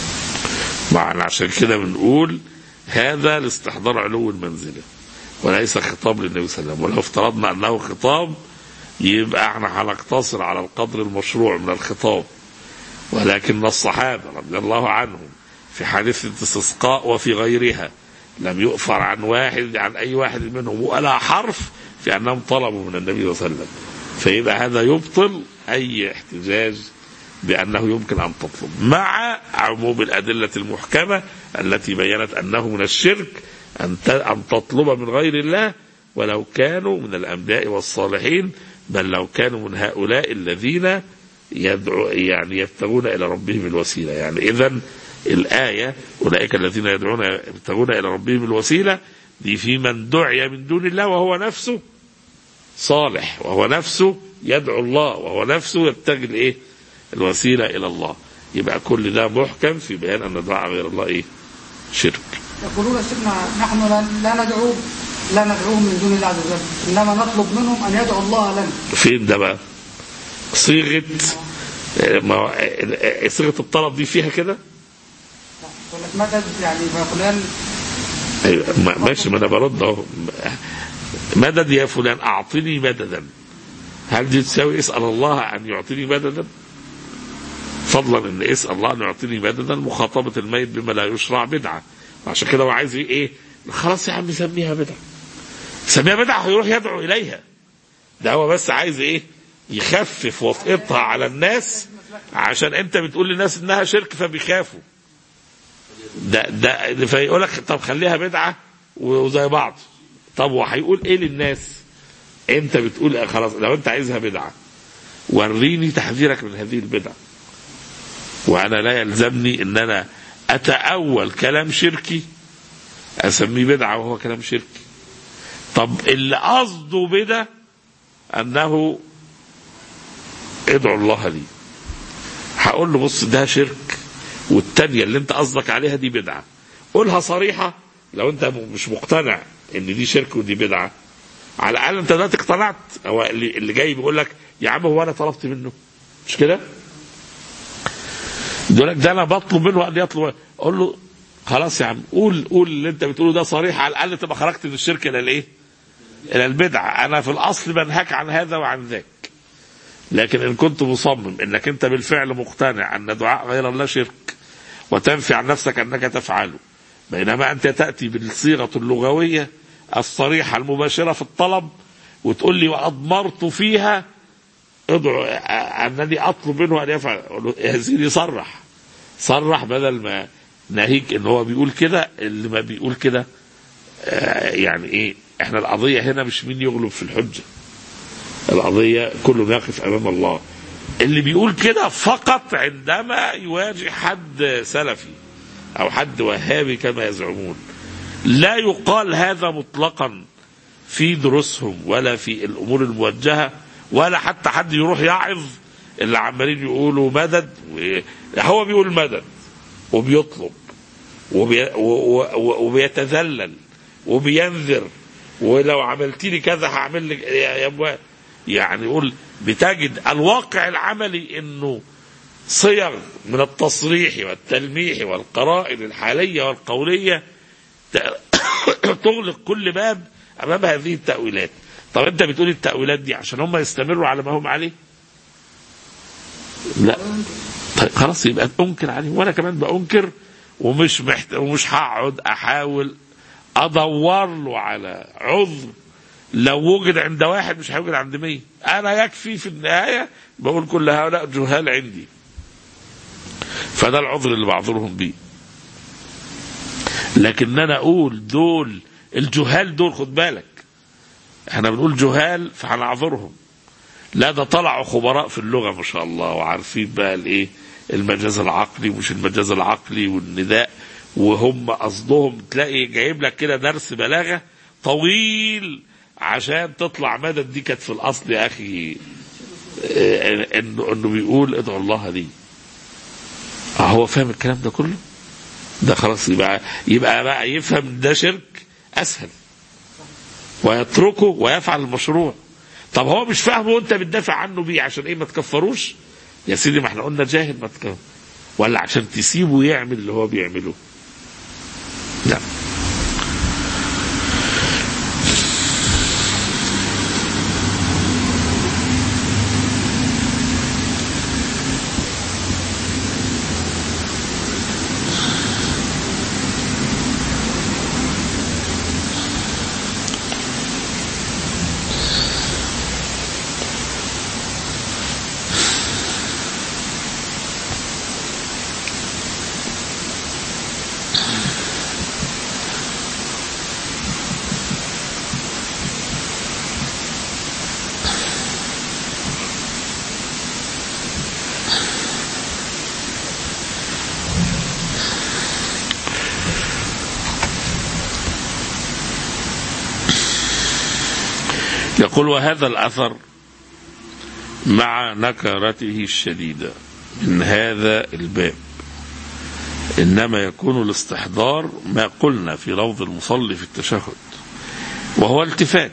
معنى عشان كده بنقول هذا لاستحضار علو المنزلة وليس خطاب للنبي صلى الله عليه وسلم ولو افترضنا أنه خطاب يبقى احنا هنقتصر على القدر المشروع من الخطاب ولكن الصحابة رضي الله عنهم في حادثة الاستسقاء وفي غيرها لم يؤفر عن واحد عن أي واحد منهم ولا حرف في أنهم طلبوا من النبي صلى الله عليه وسلم فيبقى هذا يبطل أي احتجاج بأنه يمكن أن تطلب مع عموم الأدلة المحكمة التي بينت أنه من الشرك أن أن تطلب من غير الله ولو كانوا من الأنبياء والصالحين بل لو كانوا من هؤلاء الذين يدعو يعني يبتغون إلى ربهم الوسيلة يعني إذا الآية أولئك الذين يدعون يبتغون إلى ربهم الوسيلة دي في من دعي من دون الله وهو نفسه صالح وهو نفسه يدعو الله وهو نفسه يبتغي الايه؟ الوسيله الى الله يبقى كل ده محكم في بيان ان دعاء غير الله ايه؟ شرك. يقولون شيخنا نحن لا لا ندعو لا ندعوهم من دون الله عز وجل انما نطلب منهم ان يدعوا الله لنا فين ده بقى؟ صيغه ما صيغه الطلب دي فيها كده؟ يقول لك مدد يعني فلان ايوه ما- ماشي ما انا برد اهو مدد يا فلان اعطني مددا هل دي تساوي اسال الله ان يعطيني مددا؟ فضلا ان اسال الله ان يعطيني مددا مخاطبه الميت بما لا يشرع بدعه عشان كده هو عايز ايه خلاص يا عم سميها بدعه سميها بدعه هيروح يدعو اليها ده هو بس عايز ايه يخفف وطئتها على الناس عشان انت بتقول للناس انها شرك فبيخافوا ده ده فيقول لك طب خليها بدعه وزي بعض طب وهيقول ايه للناس انت بتقول خلاص لو انت عايزها بدعه وريني تحذيرك من هذه البدعه وانا لا يلزمني ان انا اتاول كلام شركي اسميه بدعه وهو كلام شركي طب اللي قصده بده انه ادعو الله لي هقول له بص ده شرك والتانية اللي انت قصدك عليها دي بدعة قولها صريحة لو انت مش مقتنع ان دي شرك ودي بدعة على الاقل انت دلوقتي اقتنعت هو اللي, اللي جاي بيقول لك يا عم هو انا طلبت منه مش كده؟ يقول لك ده انا بطلب منه ان يطلب اقول له خلاص يا عم قول قول اللي انت بتقوله ده صريح على الاقل تبقى خرجت من الشرك الى الايه؟ الى البدعه انا في الاصل بنهاك عن هذا وعن ذاك لكن ان كنت مصمم انك انت بالفعل مقتنع ان دعاء غير الله شرك وتنفي عن نفسك انك تفعله بينما انت تاتي بالصيغه اللغويه الصريحه المباشره في الطلب وتقول لي واضمرت فيها ادعو انني اطلب منه ان يفعل أقول له يا سيدي صرح صرح بدل ما ناهيك ان هو بيقول كده اللي ما بيقول كده آه، يعني ايه احنا القضيه هنا مش مين يغلب في الحجه القضيه كله يقف امام الله اللي بيقول كده فقط عندما يواجه حد سلفي او حد وهابي كما يزعمون لا يقال هذا مطلقا في دروسهم ولا في الامور الموجهه ولا حتى حد يروح يعظ اللي عمالين يقولوا مدد و- هو بيقول مدد وبيطلب وبي و- و- و- وبيتذلل وبينذر ولو عملت لي كذا هعمل لك يا يا أبو- يعني يقول بتجد الواقع العملي انه صيغ من التصريح والتلميح والقرائن الحاليه والقوليه ت- تغلق كل باب امام هذه التاويلات طب انت بتقول التاويلات دي عشان هم يستمروا على ما هم عليه لا طيب خلاص يبقى انكر عليهم وانا كمان بانكر ومش محت... ومش هقعد احاول ادور له على عذر لو وجد عند واحد مش هيوجد عند مية انا يكفي في النهايه بقول كل هؤلاء جهال عندي فده العذر اللي بعذرهم بيه لكن انا اقول دول الجهال دول خد بالك احنا بنقول جهال فهنعذرهم لا ده طلعوا خبراء في اللغه ما شاء الله وعارفين بقى الايه المجاز العقلي ومش المجاز العقلي والنداء وهم قصدهم تلاقي جايب لك كده درس بلاغه طويل عشان تطلع مدد دي كانت في الاصل يا اخي اه، انه انه بيقول ادعو الله لي اه هو فاهم الكلام ده كله ده خلاص يبقى يبقى بقى يفهم ده شرك اسهل ويتركه ويفعل المشروع طب هو مش فاهمه وانت بتدافع عنه بيه عشان ايه ما تكفروش يا سيدي ما احنا قلنا جاهل ما تكفر ولا عشان تسيبه يعمل اللي هو بيعمله لا يقول وهذا الأثر مع نكرته الشديدة من هذا الباب إنما يكون الاستحضار ما قلنا في لفظ المصلي في التشهد وهو التفات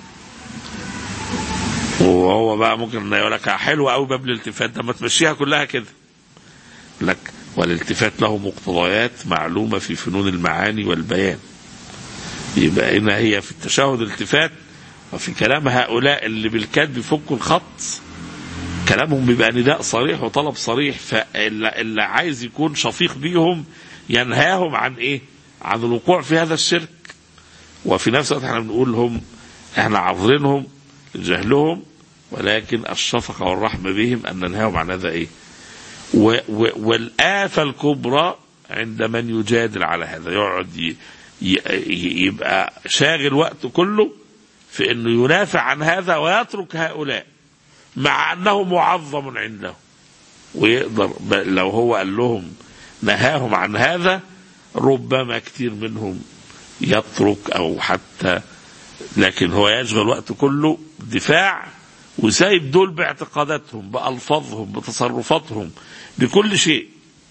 وهو بقى ممكن يقول لك حلو قوي باب الالتفات ده ما تمشيها كلها كده لك والالتفات له مقتضيات معلومة في فنون المعاني والبيان يبقى هنا هي في التشهد التفات وفي كلام هؤلاء اللي بالكاد بيفكوا الخط كلامهم بيبقى نداء صريح وطلب صريح فاللي اللي عايز يكون شفيق بيهم ينهاهم عن ايه؟ عن الوقوع في هذا الشرك وفي نفس الوقت احنا بنقول لهم احنا عاذرينهم لجهلهم ولكن الشفقة والرحمة بهم أن ننهاهم عن هذا إيه و و والآفة الكبرى عند من يجادل على هذا يقعد ي ي يبقى شاغل وقته كله في انه ينافع عن هذا ويترك هؤلاء مع انه معظم عنده ويقدر ب- لو هو قال لهم نهاهم عن هذا ربما كتير منهم يترك او حتى لكن هو يشغل وقته كله دفاع وسايب دول باعتقاداتهم بألفاظهم بتصرفاتهم بكل شيء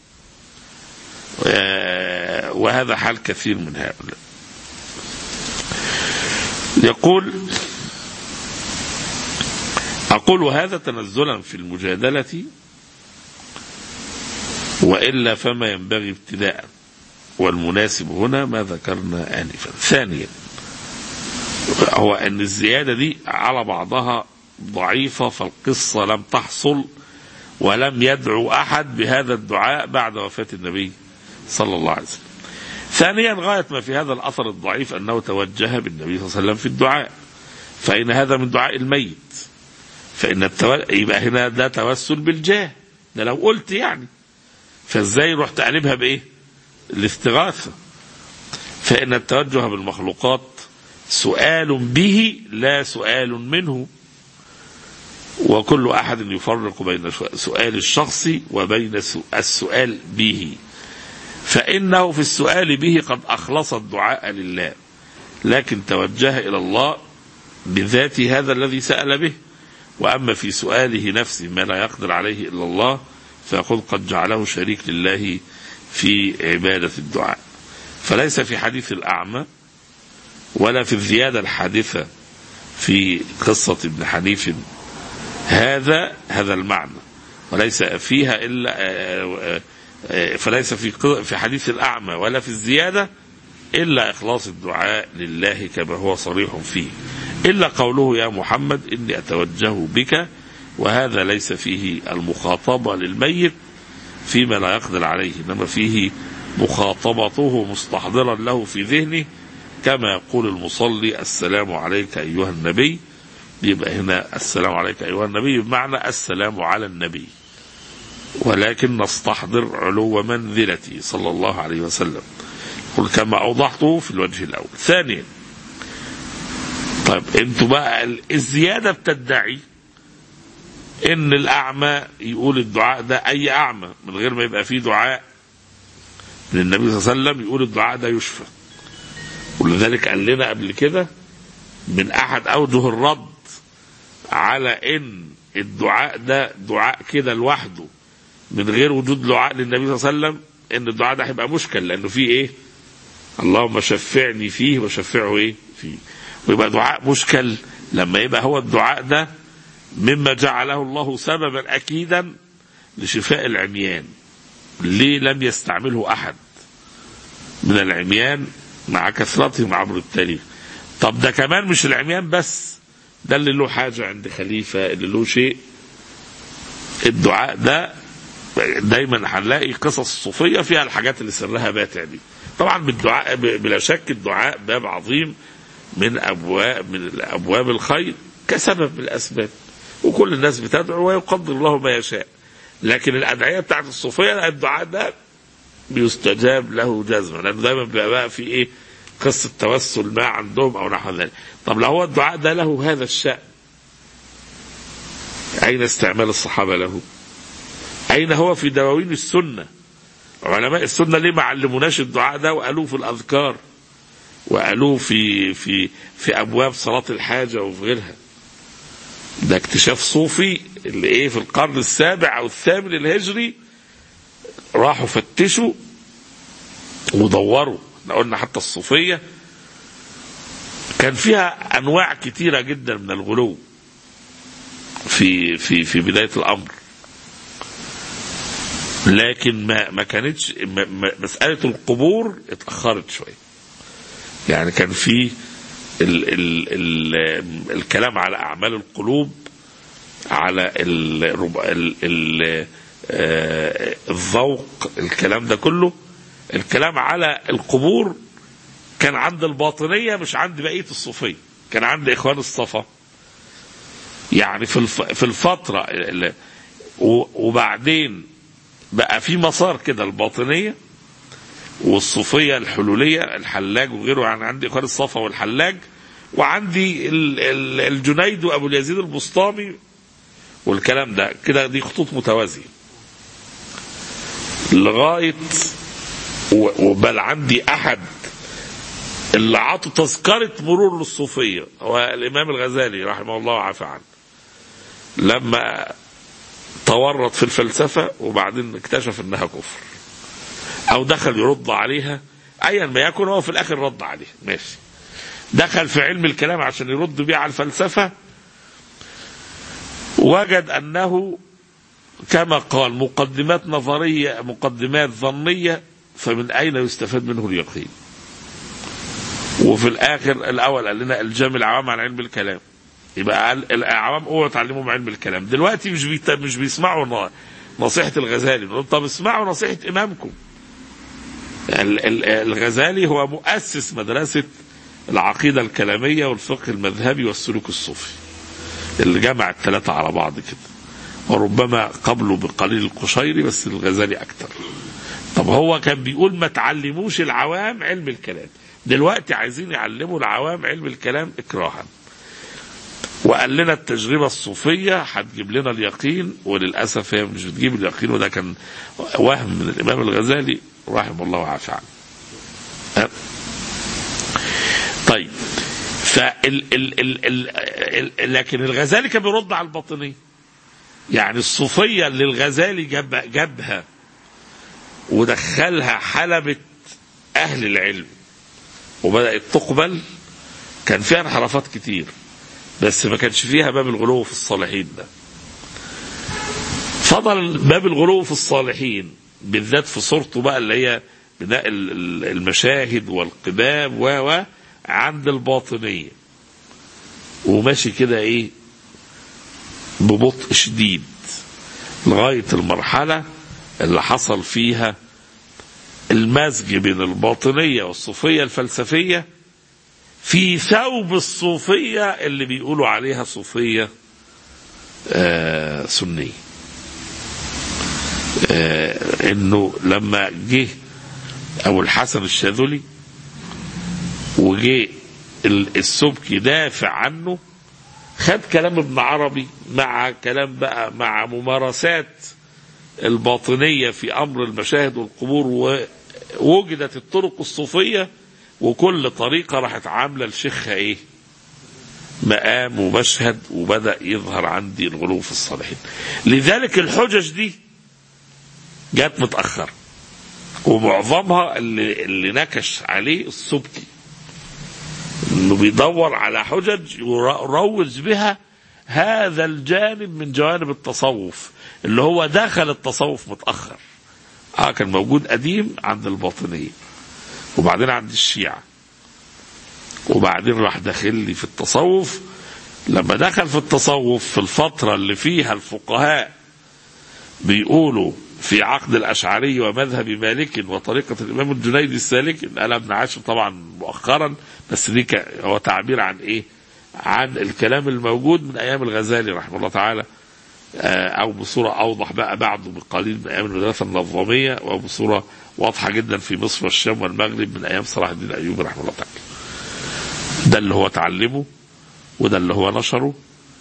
آه، وهذا حال كثير من هؤلاء يقول أقول هذا تنزلا في المجادلة وإلا فما ينبغي ابتداء والمناسب هنا ما ذكرنا آنفا ثانيا هو أن الزيادة دي على بعضها ضعيفة فالقصة لم تحصل ولم يدعو أحد بهذا الدعاء بعد وفاة النبي صلى الله عليه وسلم ثانيا غاية ما في هذا الأثر الضعيف أنه توجه بالنبي صلى الله عليه وسلم في الدعاء فإن هذا من دعاء الميت فإن التو... يبقى هنا ده توسل بالجاه ده لو قلت يعني فازاي رحت قلبها بايه الاستغاثة فإن التوجه بالمخلوقات سؤال به لا سؤال منه وكل أحد يفرق بين سؤال الشخص وبين السؤال به فإنه في السؤال به قد أخلص الدعاء لله لكن توجه إلى الله بذات هذا الذي سأل به وأما في سؤاله نفسه ما لا يقدر عليه إلا الله فيقول قد جعله شريك لله في عبادة الدعاء فليس في حديث الأعمى ولا في الزيادة الحادثة في قصة ابن حنيف هذا هذا المعنى وليس فيها إلا فليس في في حديث الأعمى ولا في الزيادة إلا إخلاص الدعاء لله كما هو صريح فيه إلا قوله يا محمد إني أتوجه بك وهذا ليس فيه المخاطبة للميت فيما لا يقدر عليه إنما فيه مخاطبته مستحضرا له في ذهنه كما يقول المصلي السلام عليك أيها النبي يبقى هنا السلام عليك أيها النبي بمعنى السلام على النبي ولكن نستحضر علو منزلته صلى الله عليه وسلم قل كما أوضحته في الوجه الأول ثانيا طيب انتوا بقى الزيادة بتدعي ان الاعمى يقول الدعاء ده اي اعمى من غير ما يبقى فيه دعاء للنبي صلى الله عليه وسلم يقول الدعاء ده يشفى ولذلك قال لنا قبل كده من احد اوجه الرد على ان الدعاء ده دعاء كده لوحده من غير وجود دعاء للنبي صلى الله عليه وسلم ان الدعاء ده هيبقى مشكل لانه فيه ايه اللهم شفعني فيه وشفعه ايه فيه ويبقى دعاء مشكل لما يبقى هو الدعاء ده مما جعله الله سببا اكيدا لشفاء العميان ليه لم يستعمله احد من العميان مع كثرتهم عبر التاريخ طب ده كمان مش العميان بس ده اللي له حاجة عند خليفة اللي له شيء الدعاء ده دايما هنلاقي قصص الصوفية فيها الحاجات اللي سرها باتع دي طبعا بالدعاء بلا شك الدعاء باب عظيم من ابواب من ابواب الخير كسبب من الاسباب وكل الناس بتدعو ويقدر الله ما يشاء لكن الادعيه بتاعت الصوفيه الدعاء ده بيستجاب له جزما لانه دايما بيبقى بقى في ايه قصه توسل ما عندهم او نحو ذلك طب لو هو الدعاء ده له هذا الشأن أين استعمال الصحابة له أين هو في دواوين السنة علماء السنة ليه ما علموناش الدعاء ده وقالوه في الأذكار وقالوه في في في أبواب صلاة الحاجة وفي غيرها ده اكتشاف صوفي اللي ايه في القرن السابع او الثامن الهجري راحوا فتشوا ودوروا احنا قلنا حتى الصوفيه كان فيها انواع كتيره جدا من الغلو في في في بدايه الامر لكن ما ما كانتش مساله القبور اتاخرت شويه يعني كان في ال ال ال الكلام على اعمال القلوب على ال ال ال الذوق الكلام ده كله الكلام على القبور كان عند الباطنيه مش عند بقيه الصوفيه كان عند اخوان الصفا يعني في الف... في الفتره اللي... و... وبعدين بقى في مسار كده الباطنيه والصوفيه الحلوليه الحلاج وغيره يعني عندي اخوان الصفا والحلاج وعندي ال... ال... الجنيد وابو اليزيد البسطامي والكلام ده كده دي خطوط متوازيه لغايه و- وبل عندي احد اللي عطوا تذكره مرور للصوفيه هو الامام الغزالي رحمه الله وعافى عنه لما تورط في الفلسفه وبعدين اكتشف انها كفر او دخل يرد عليها ايا ما يكن هو في الاخر رد عليها ماشي دخل في علم الكلام عشان يرد بيه على الفلسفه وجد انه كما قال مقدمات نظريه مقدمات ظنيه فمن اين يستفاد منه اليقين وفي الاخر الاول قال لنا الجام العوام عن علم الكلام يبقى قال العوام اوعوا تعلمهم علم الكلام دلوقتي مش بيت... مش بيسمعوا ن- نصيحه الغزالي نقول طب اسمعوا نصيحه امامكم ال- ال- الغزالي هو مؤسس مدرسه العقيده الكلاميه والفقه المذهبي والسلوك الصوفي اللي جمع الثلاثه على بعض كده وربما قبله بقليل القشيري بس الغزالي اكتر طب هو كان بيقول ما تعلموش العوام علم الكلام دلوقتي عايزين يعلموا العوام علم الكلام اكراها وقال لنا التجربة الصوفية هتجيب لنا اليقين وللأسف هي مش بتجيب اليقين وده كان وهم من الإمام الغزالي رحمه الله وعافى عنه أه؟ طيب فال ال ال ال ال لكن الغزالي كان بيرد على الباطنية يعني الصوفية اللي الغزالي جاب جابها ودخلها حلبة أهل العلم وبدأت تقبل كان فيها انحرافات كتير بس ما كانش فيها باب الغلو في الصالحين ده فضل باب الغلو في الصالحين بالذات في صورته بقى اللي هي بناء ال- ال- المشاهد والقباب و و عند الباطنية وماشي كده ايه ببطء شديد لغاية المرحلة اللي حصل فيها المزج بين الباطنية والصوفية الفلسفية في ثوب الصوفية اللي بيقولوا عليها صوفية آه سنية آه انه لما جه ابو الحسن الشاذلي وجه ال- السبكي دافع عنه خد كلام ابن عربي مع كلام بقى مع ممارسات الباطنية في أمر المشاهد والقبور ووجدت الطرق الصوفية وكل طريقة راحت عاملة لشيخها إيه مقام ومشهد وبدأ يظهر عندي الغلو في الصالحين لذلك الحجج دي جت متأخر ومعظمها اللي, اللي نكش عليه السبكي انه بيدور على حجج يروج بها هذا الجانب من جوانب التصوف اللي هو دخل التصوف متأخر اه كان موجود قديم عند الباطنية وبعدين عند الشيعة وبعدين راح داخل لي في التصوف لما دخل في التصوف في الفترة اللي فيها الفقهاء بيقولوا في عقد الأشعري ومذهب مالك وطريقة الإمام الجنيدي السالك قال ابن عاشر طبعا مؤخرا بس دي ك- هو تعبير عن إيه عن الكلام الموجود من أيام الغزالي رحمه الله تعالى آه، أو بصورة أوضح بقى بعده بقليل من أيام المدرسة النظامية وبصورة واضحة جدا في مصر والشام والمغرب من أيام صلاح الدين الأيوبي رحمه الله تعالى ده اللي هو تعلمه وده اللي هو نشره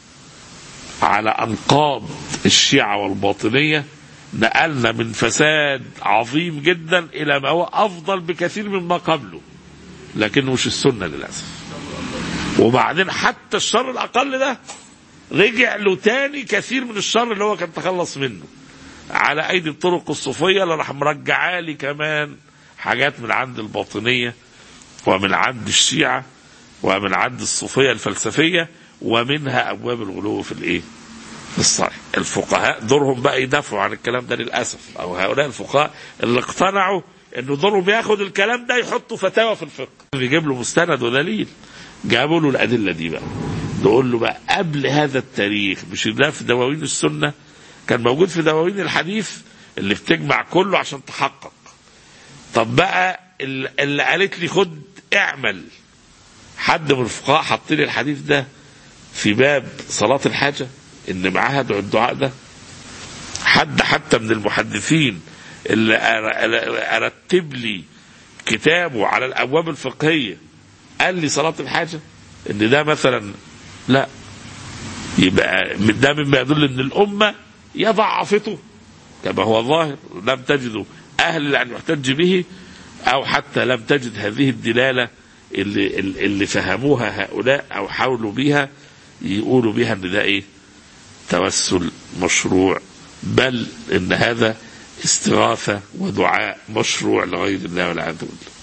على أنقاض الشيعة والباطنية نقلنا من فساد عظيم جدا إلى ما هو أفضل بكثير مما قبله لكنه مش السنة للأسف وبعدين حتى الشر الأقل ده رجع له تاني كثير من الشر اللي هو كان تخلص منه على أيدي الطرق الصوفية اللي راح مرجعالي كمان حاجات من عند الباطنية ومن عند الشيعة ومن عند الصوفية الفلسفية ومنها أبواب الغلو في الإيه؟ في الصالح الفقهاء دورهم بقى يدافعوا عن الكلام ده للأسف أو هؤلاء الفقهاء اللي اقتنعوا إنه دورهم ياخد الكلام ده يحطوا فتاوى في الفقه يجيب له مستند ودليل جابوا له الأدلة دي بقى نقول له بقى قبل هذا التاريخ مش ده في دواوين السنة كان موجود في دواوين الحديث اللي بتجمع كله عشان تحقق طب بقى اللي اللي قالت لي خد اعمل حد من الفقهاء حاطين الحديث ده في باب صلاة الحاجة ان معاها ادعو الدعاء ده حد حتى من المحدثين اللي أر- ارتب لي كتابه على الابواب الفقهيه قال لي صلاه الحاجه ان ده مثلا لا يبقى من- ده مما يدل ان الامه يا ضعفته كما هو ظاهر لم تجدوا اهل ان يحتج به او حتى لم تجد هذه الدلاله اللي اللي فهموها هؤلاء او حاولوا بها يقولوا بها ان ده ايه توسل مشروع بل ان هذا استغاثه ودعاء مشروع لغير الله والعياذ بالله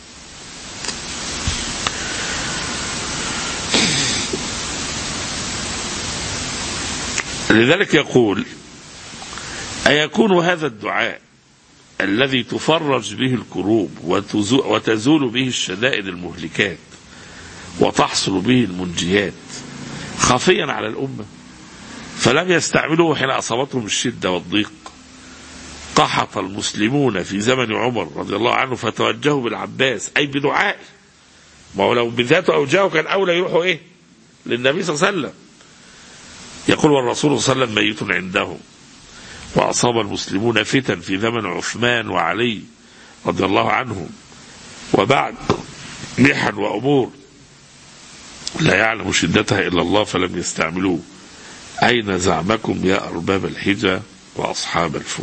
لذلك يقول أيكون هذا الدعاء الذي تفرج به الكروب وتزو- وتزول به الشدائد المهلكات وتحصل به المنجيات خفيا على الأمة فلم يستعملوه حين أصابتهم الشدة والضيق قحط المسلمون في زمن عمر رضي الله عنه فتوجهوا بالعباس أي بدعائه ما هو لو بذاته أوجهه كان أولى يروحوا إيه للنبي صلى الله عليه وسلم يقول والرسول صلى الله عليه وسلم ميت عندهم وأصاب المسلمون فتن في زمن عثمان وعلي رضي الله عنهم وبعد محن وأمور لا يعلم شدتها إلا الله فلم يستعملوه أين زعمكم يا أرباب الحجة وأصحاب الفهم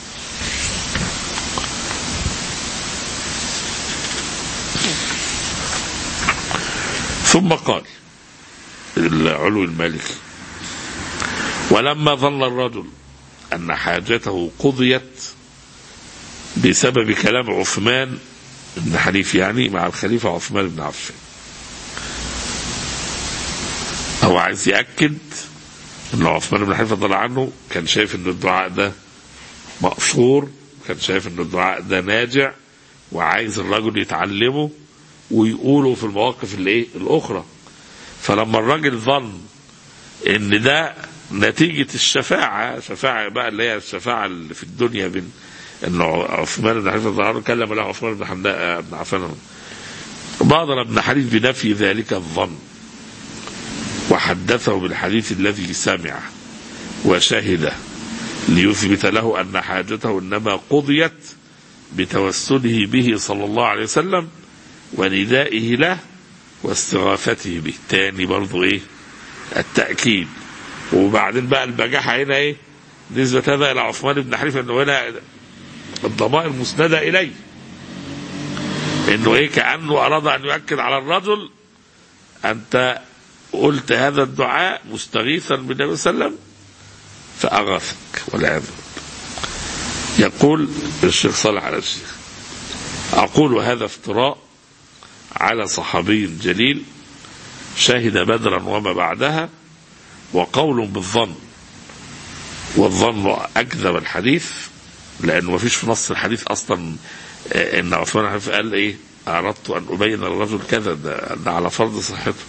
ثم قال العلو المالكي ولما ظن الرجل أن حاجته قضيت بسبب كلام عثمان بن حنيف يعني مع الخليفة عثمان بن عفان هو عايز يأكد أن عثمان بن حنيف رضي الله عنه كان شايف أن الدعاء ده مأثور كان شايف أن الدعاء ده ناجع وعايز الرجل يتعلمه ويقوله في المواقف اللي ايه الاخرى فلما الراجل ظن ان ده نتيجة الشفاعة شفاعة بقى اللي هي الشفاعة اللي في الدنيا بين ان عثمان بن حنيفة رضي الله عنه كلم له عثمان بن حمداء بن عفان بادر ابن حنيف بنفي ذلك الظن وحدثه بالحديث الذي سمعه وشهده ليثبت له ان حاجته انما قضيت بتوسله به صلى الله عليه وسلم وندائه له واستغاثته به تاني برضو ايه التأكيد وبعدين بقى البجاحة هنا ايه نسبة هذا إلى عثمان بن حنيفة أنه هنا الضمائر مسندة إليه أنه إيه كأنه أراد أن يؤكد على الرجل أنت قلت هذا الدعاء مستغيثا بالنبي صلى الله عليه وسلم فأغاثك والعياذ بالله. يقول الشيخ صالح على الشيخ أقول هذا افتراء على صحابي جليل شهد بدرا وما بعدها وقول بالظن والظن أكذب الحديث لأنه ما فيش في نص الحديث أصلا آه، إن عثمان بن حنيفة قال إيه أردت أن أبين للرجل كذا ده, ده على فرض صحته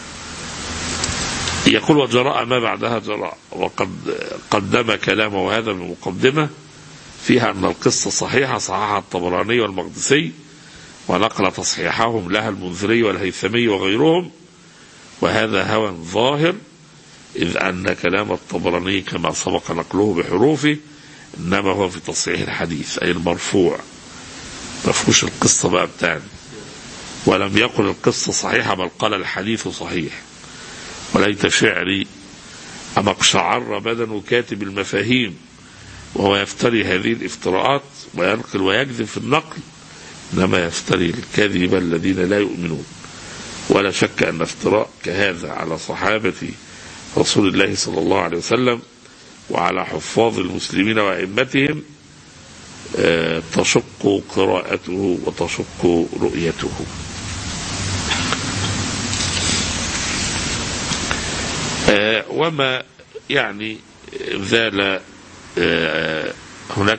يقول وجراء ما بعدها جراء وقد قدم كلامه هذا بمقدمة فيها أن القصة صحيحة صححها الطبراني والمقدسي ونقل تصحيحهم لها المنذري والهيثمي وغيرهم وهذا هوى ظاهر إذ أن كلام الطبراني كما سبق نقله بحروفه إنما هو في تصحيح الحديث أي المرفوع مفهوش القصة بقى بتاعنا ولم يقل القصة صحيحة بل قال الحديث صحيح وليت شعري أما اقشعر بدن كاتب المفاهيم وهو يفتري هذه الافتراءات وينقل ويكذب في النقل إنما يفتري الكذب الذين لا يؤمنون ولا شك أن افتراء كهذا على صحابة رسول الله صلى الله عليه وسلم وعلى حفاظ المسلمين وأئمتهم آه، تشق قراءته وتشق رؤيته آه، وما يعني زال آه، هناك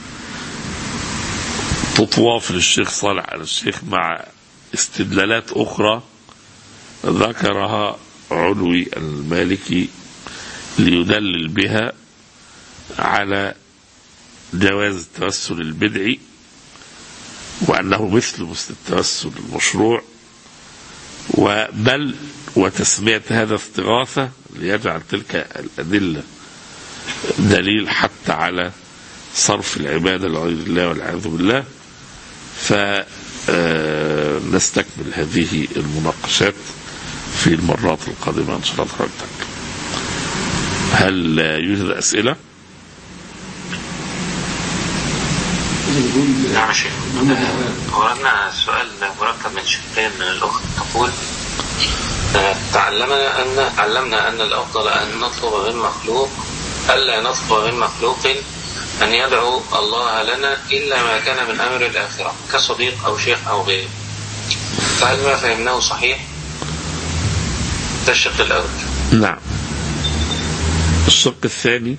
تطواف للشيخ صالح على الشيخ مع استدلالات أخرى ذكرها علوي المالكي ليدلل بها على جواز التوسل البدعي وأنه مثل مثل التوسل المشروع وبل وتسمية هذا استغاثة ليجعل تلك الأدلة دليل حتى على صرف العبادة لغير الله والعياذ بالله فنستكمل هذه المناقشات في المرات القادمة إن شاء الله تبارك وتعالى. هل يوجد أسئلة؟ نعم يا شيخ آه، وردنا سؤال مركب من شقين من الأخت تقول آه، تعلمنا أن علمنا أن الأفضل أن نطلب من مخلوق ألا نطلب من مخلوق أن يدعو الله لنا إلا ما كان من أمر الآخرة كصديق أو شيخ أو غيره فهل ما فهمناه صحيح؟ ده الشق الأول نعم الشق الثاني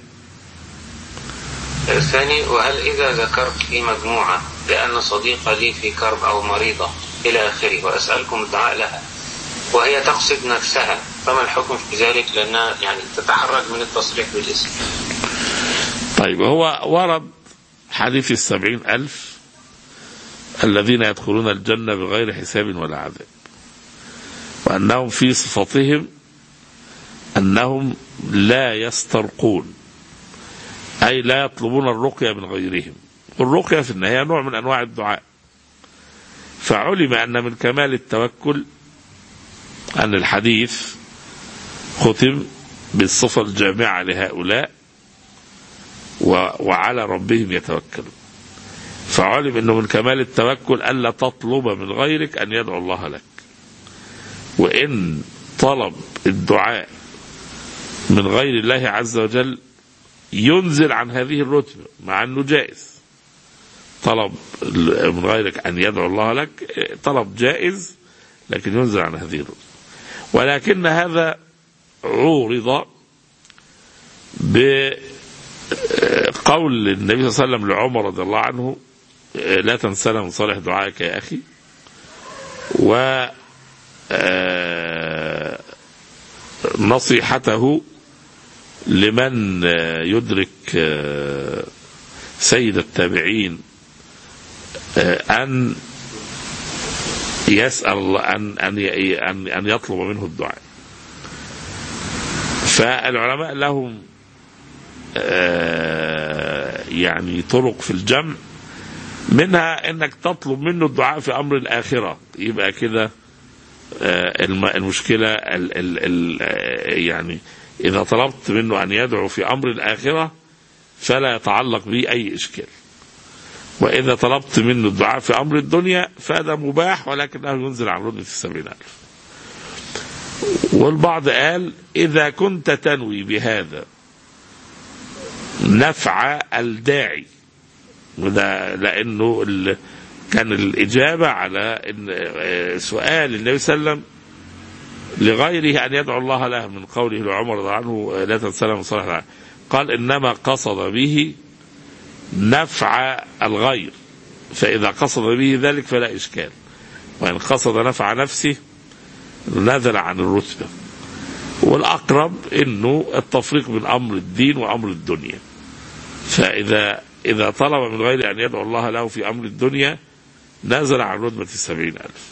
الثاني وهل إذا ذكرت في مجموعة بأن صديقة لي في كرب أو مريضة إلى آخره وأسألكم الدعاء لها وهي تقصد نفسها فما الحكم في ذلك لأنها يعني تتحرج من التصريح بالاسم طيب هو ورد حديث السبعين ألف الذين يدخلون الجنة بغير حساب ولا عذاب وأنهم في صفتهم أنهم لا يسترقون أي لا يطلبون الرقية من غيرهم والرقية في النهاية نوع من أنواع الدعاء فعلم أن من كمال التوكل أن الحديث ختم بالصفة الجامعة لهؤلاء و- وعلى ربهم يتوكلون فعلم أنه من كمال التوكل ألا تطلب من غيرك أن يدعو الله لك وإن طلب الدعاء من غير الله عز وجل ينزل عن هذه الرتبة مع أنه جائز طلب من غيرك أن يدعو الله لك طلب جائز لكن ينزل عن هذه الرتبة ولكن هذا عورض بقول النبي صلى الله عليه وسلم لعمر رضي الله عنه لا تنسنا من صالح دعائك يا أخي و آه، نصيحته لمن آه، يدرك آه، سيد التابعين آه، أن يسأل الله أن أن ي- أن أن يطلب منه الدعاء. فالعلماء لهم آه، يعني طرق في الجمع منها انك تطلب منه الدعاء في امر الاخره يبقى كده آه، الم- المشكله ال ال ال آه، يعني اذا طلبت منه ان يدعو في امر الاخره فلا يتعلق به اي اشكال واذا طلبت منه الدعاء في امر الدنيا فهذا مباح ولكنه ينزل عن رتبه السبعين الف والبعض قال اذا كنت تنوي بهذا نفع الداعي وده لانه ال... كان الاجابه على ان آه، سؤال النبي صلى الله عليه وسلم لغيره ان يدعو الله له من قوله لعمر رضي الله عنه آه، لا تنسنا من صالح العالم. قال انما قصد به نفع الغير فاذا قصد به ذلك فلا اشكال وان قصد نفع نفسه نزل عن الرتبه والاقرب انه التفريق بين امر الدين وامر الدنيا فإذا إذا طلب من غير أن يدعو الله له في أمر الدنيا نزل عن رتبة السبعين ألف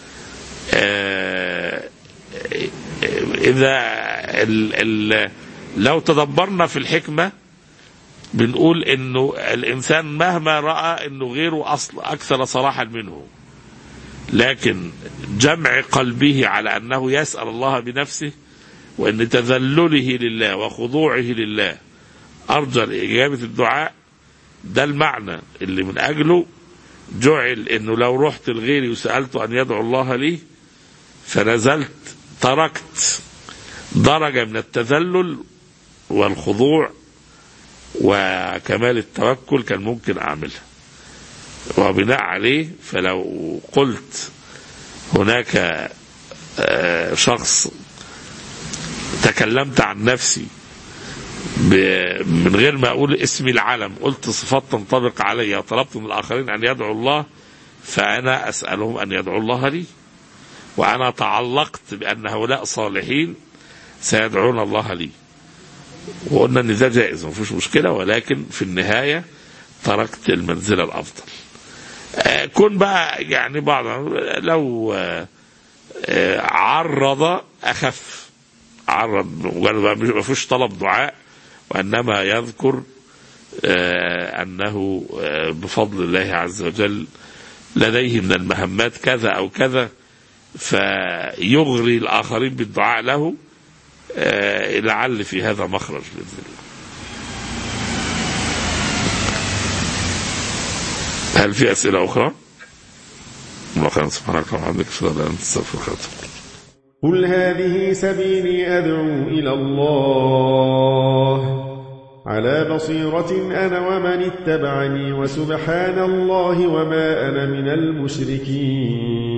آه، إذا ال ال لو تدبرنا في الحكمة بنقول إنه الإنسان مهما رأى إنه غيره أصل أكثر صلاحا منه لكن جمع قلبه على أنه يسأل الله بنفسه وأن تذلله لله وخضوعه لله أرجى لإجابة الدعاء ده المعنى اللي من أجله جعل إنه لو رحت لغيري وسألته أن يدعو الله لي فنزلت تركت درجة من التذلل والخضوع وكمال التوكل كان ممكن أعملها وبناء عليه فلو قلت هناك آه، شخص تكلمت عن نفسي ب- من غير ما اقول اسمي العلم قلت صفات تنطبق علي وطلبت من الاخرين ان يدعوا الله فانا اسالهم ان يدعوا الله لي وانا تعلقت بان هؤلاء صالحين سيدعون الله لي وقلنا ان ده جائز ما فيش مشكله ولكن في النهايه تركت المنزله الافضل آه، كن بقى يعني بعض لو آه، آه، عرض أخف عرض مجرد ما فيهوش طلب دعاء وإنما يذكر آه، أنه آه، بفضل الله عز وجل لديه من المهمات كذا أو كذا فيغري الآخرين بالدعاء له آه، لعل في هذا مخرج بإذن الله هل في أسئلة أخرى؟ الله سبحانك اللهم وبحمدك أشهد أن لا إله إلا أنت أستغفرك وأتوب إليك. قل هذه سبيلي أدعو إلى الله على بصيرة أنا ومن اتبعني وسبحان الله وما أنا من المشركين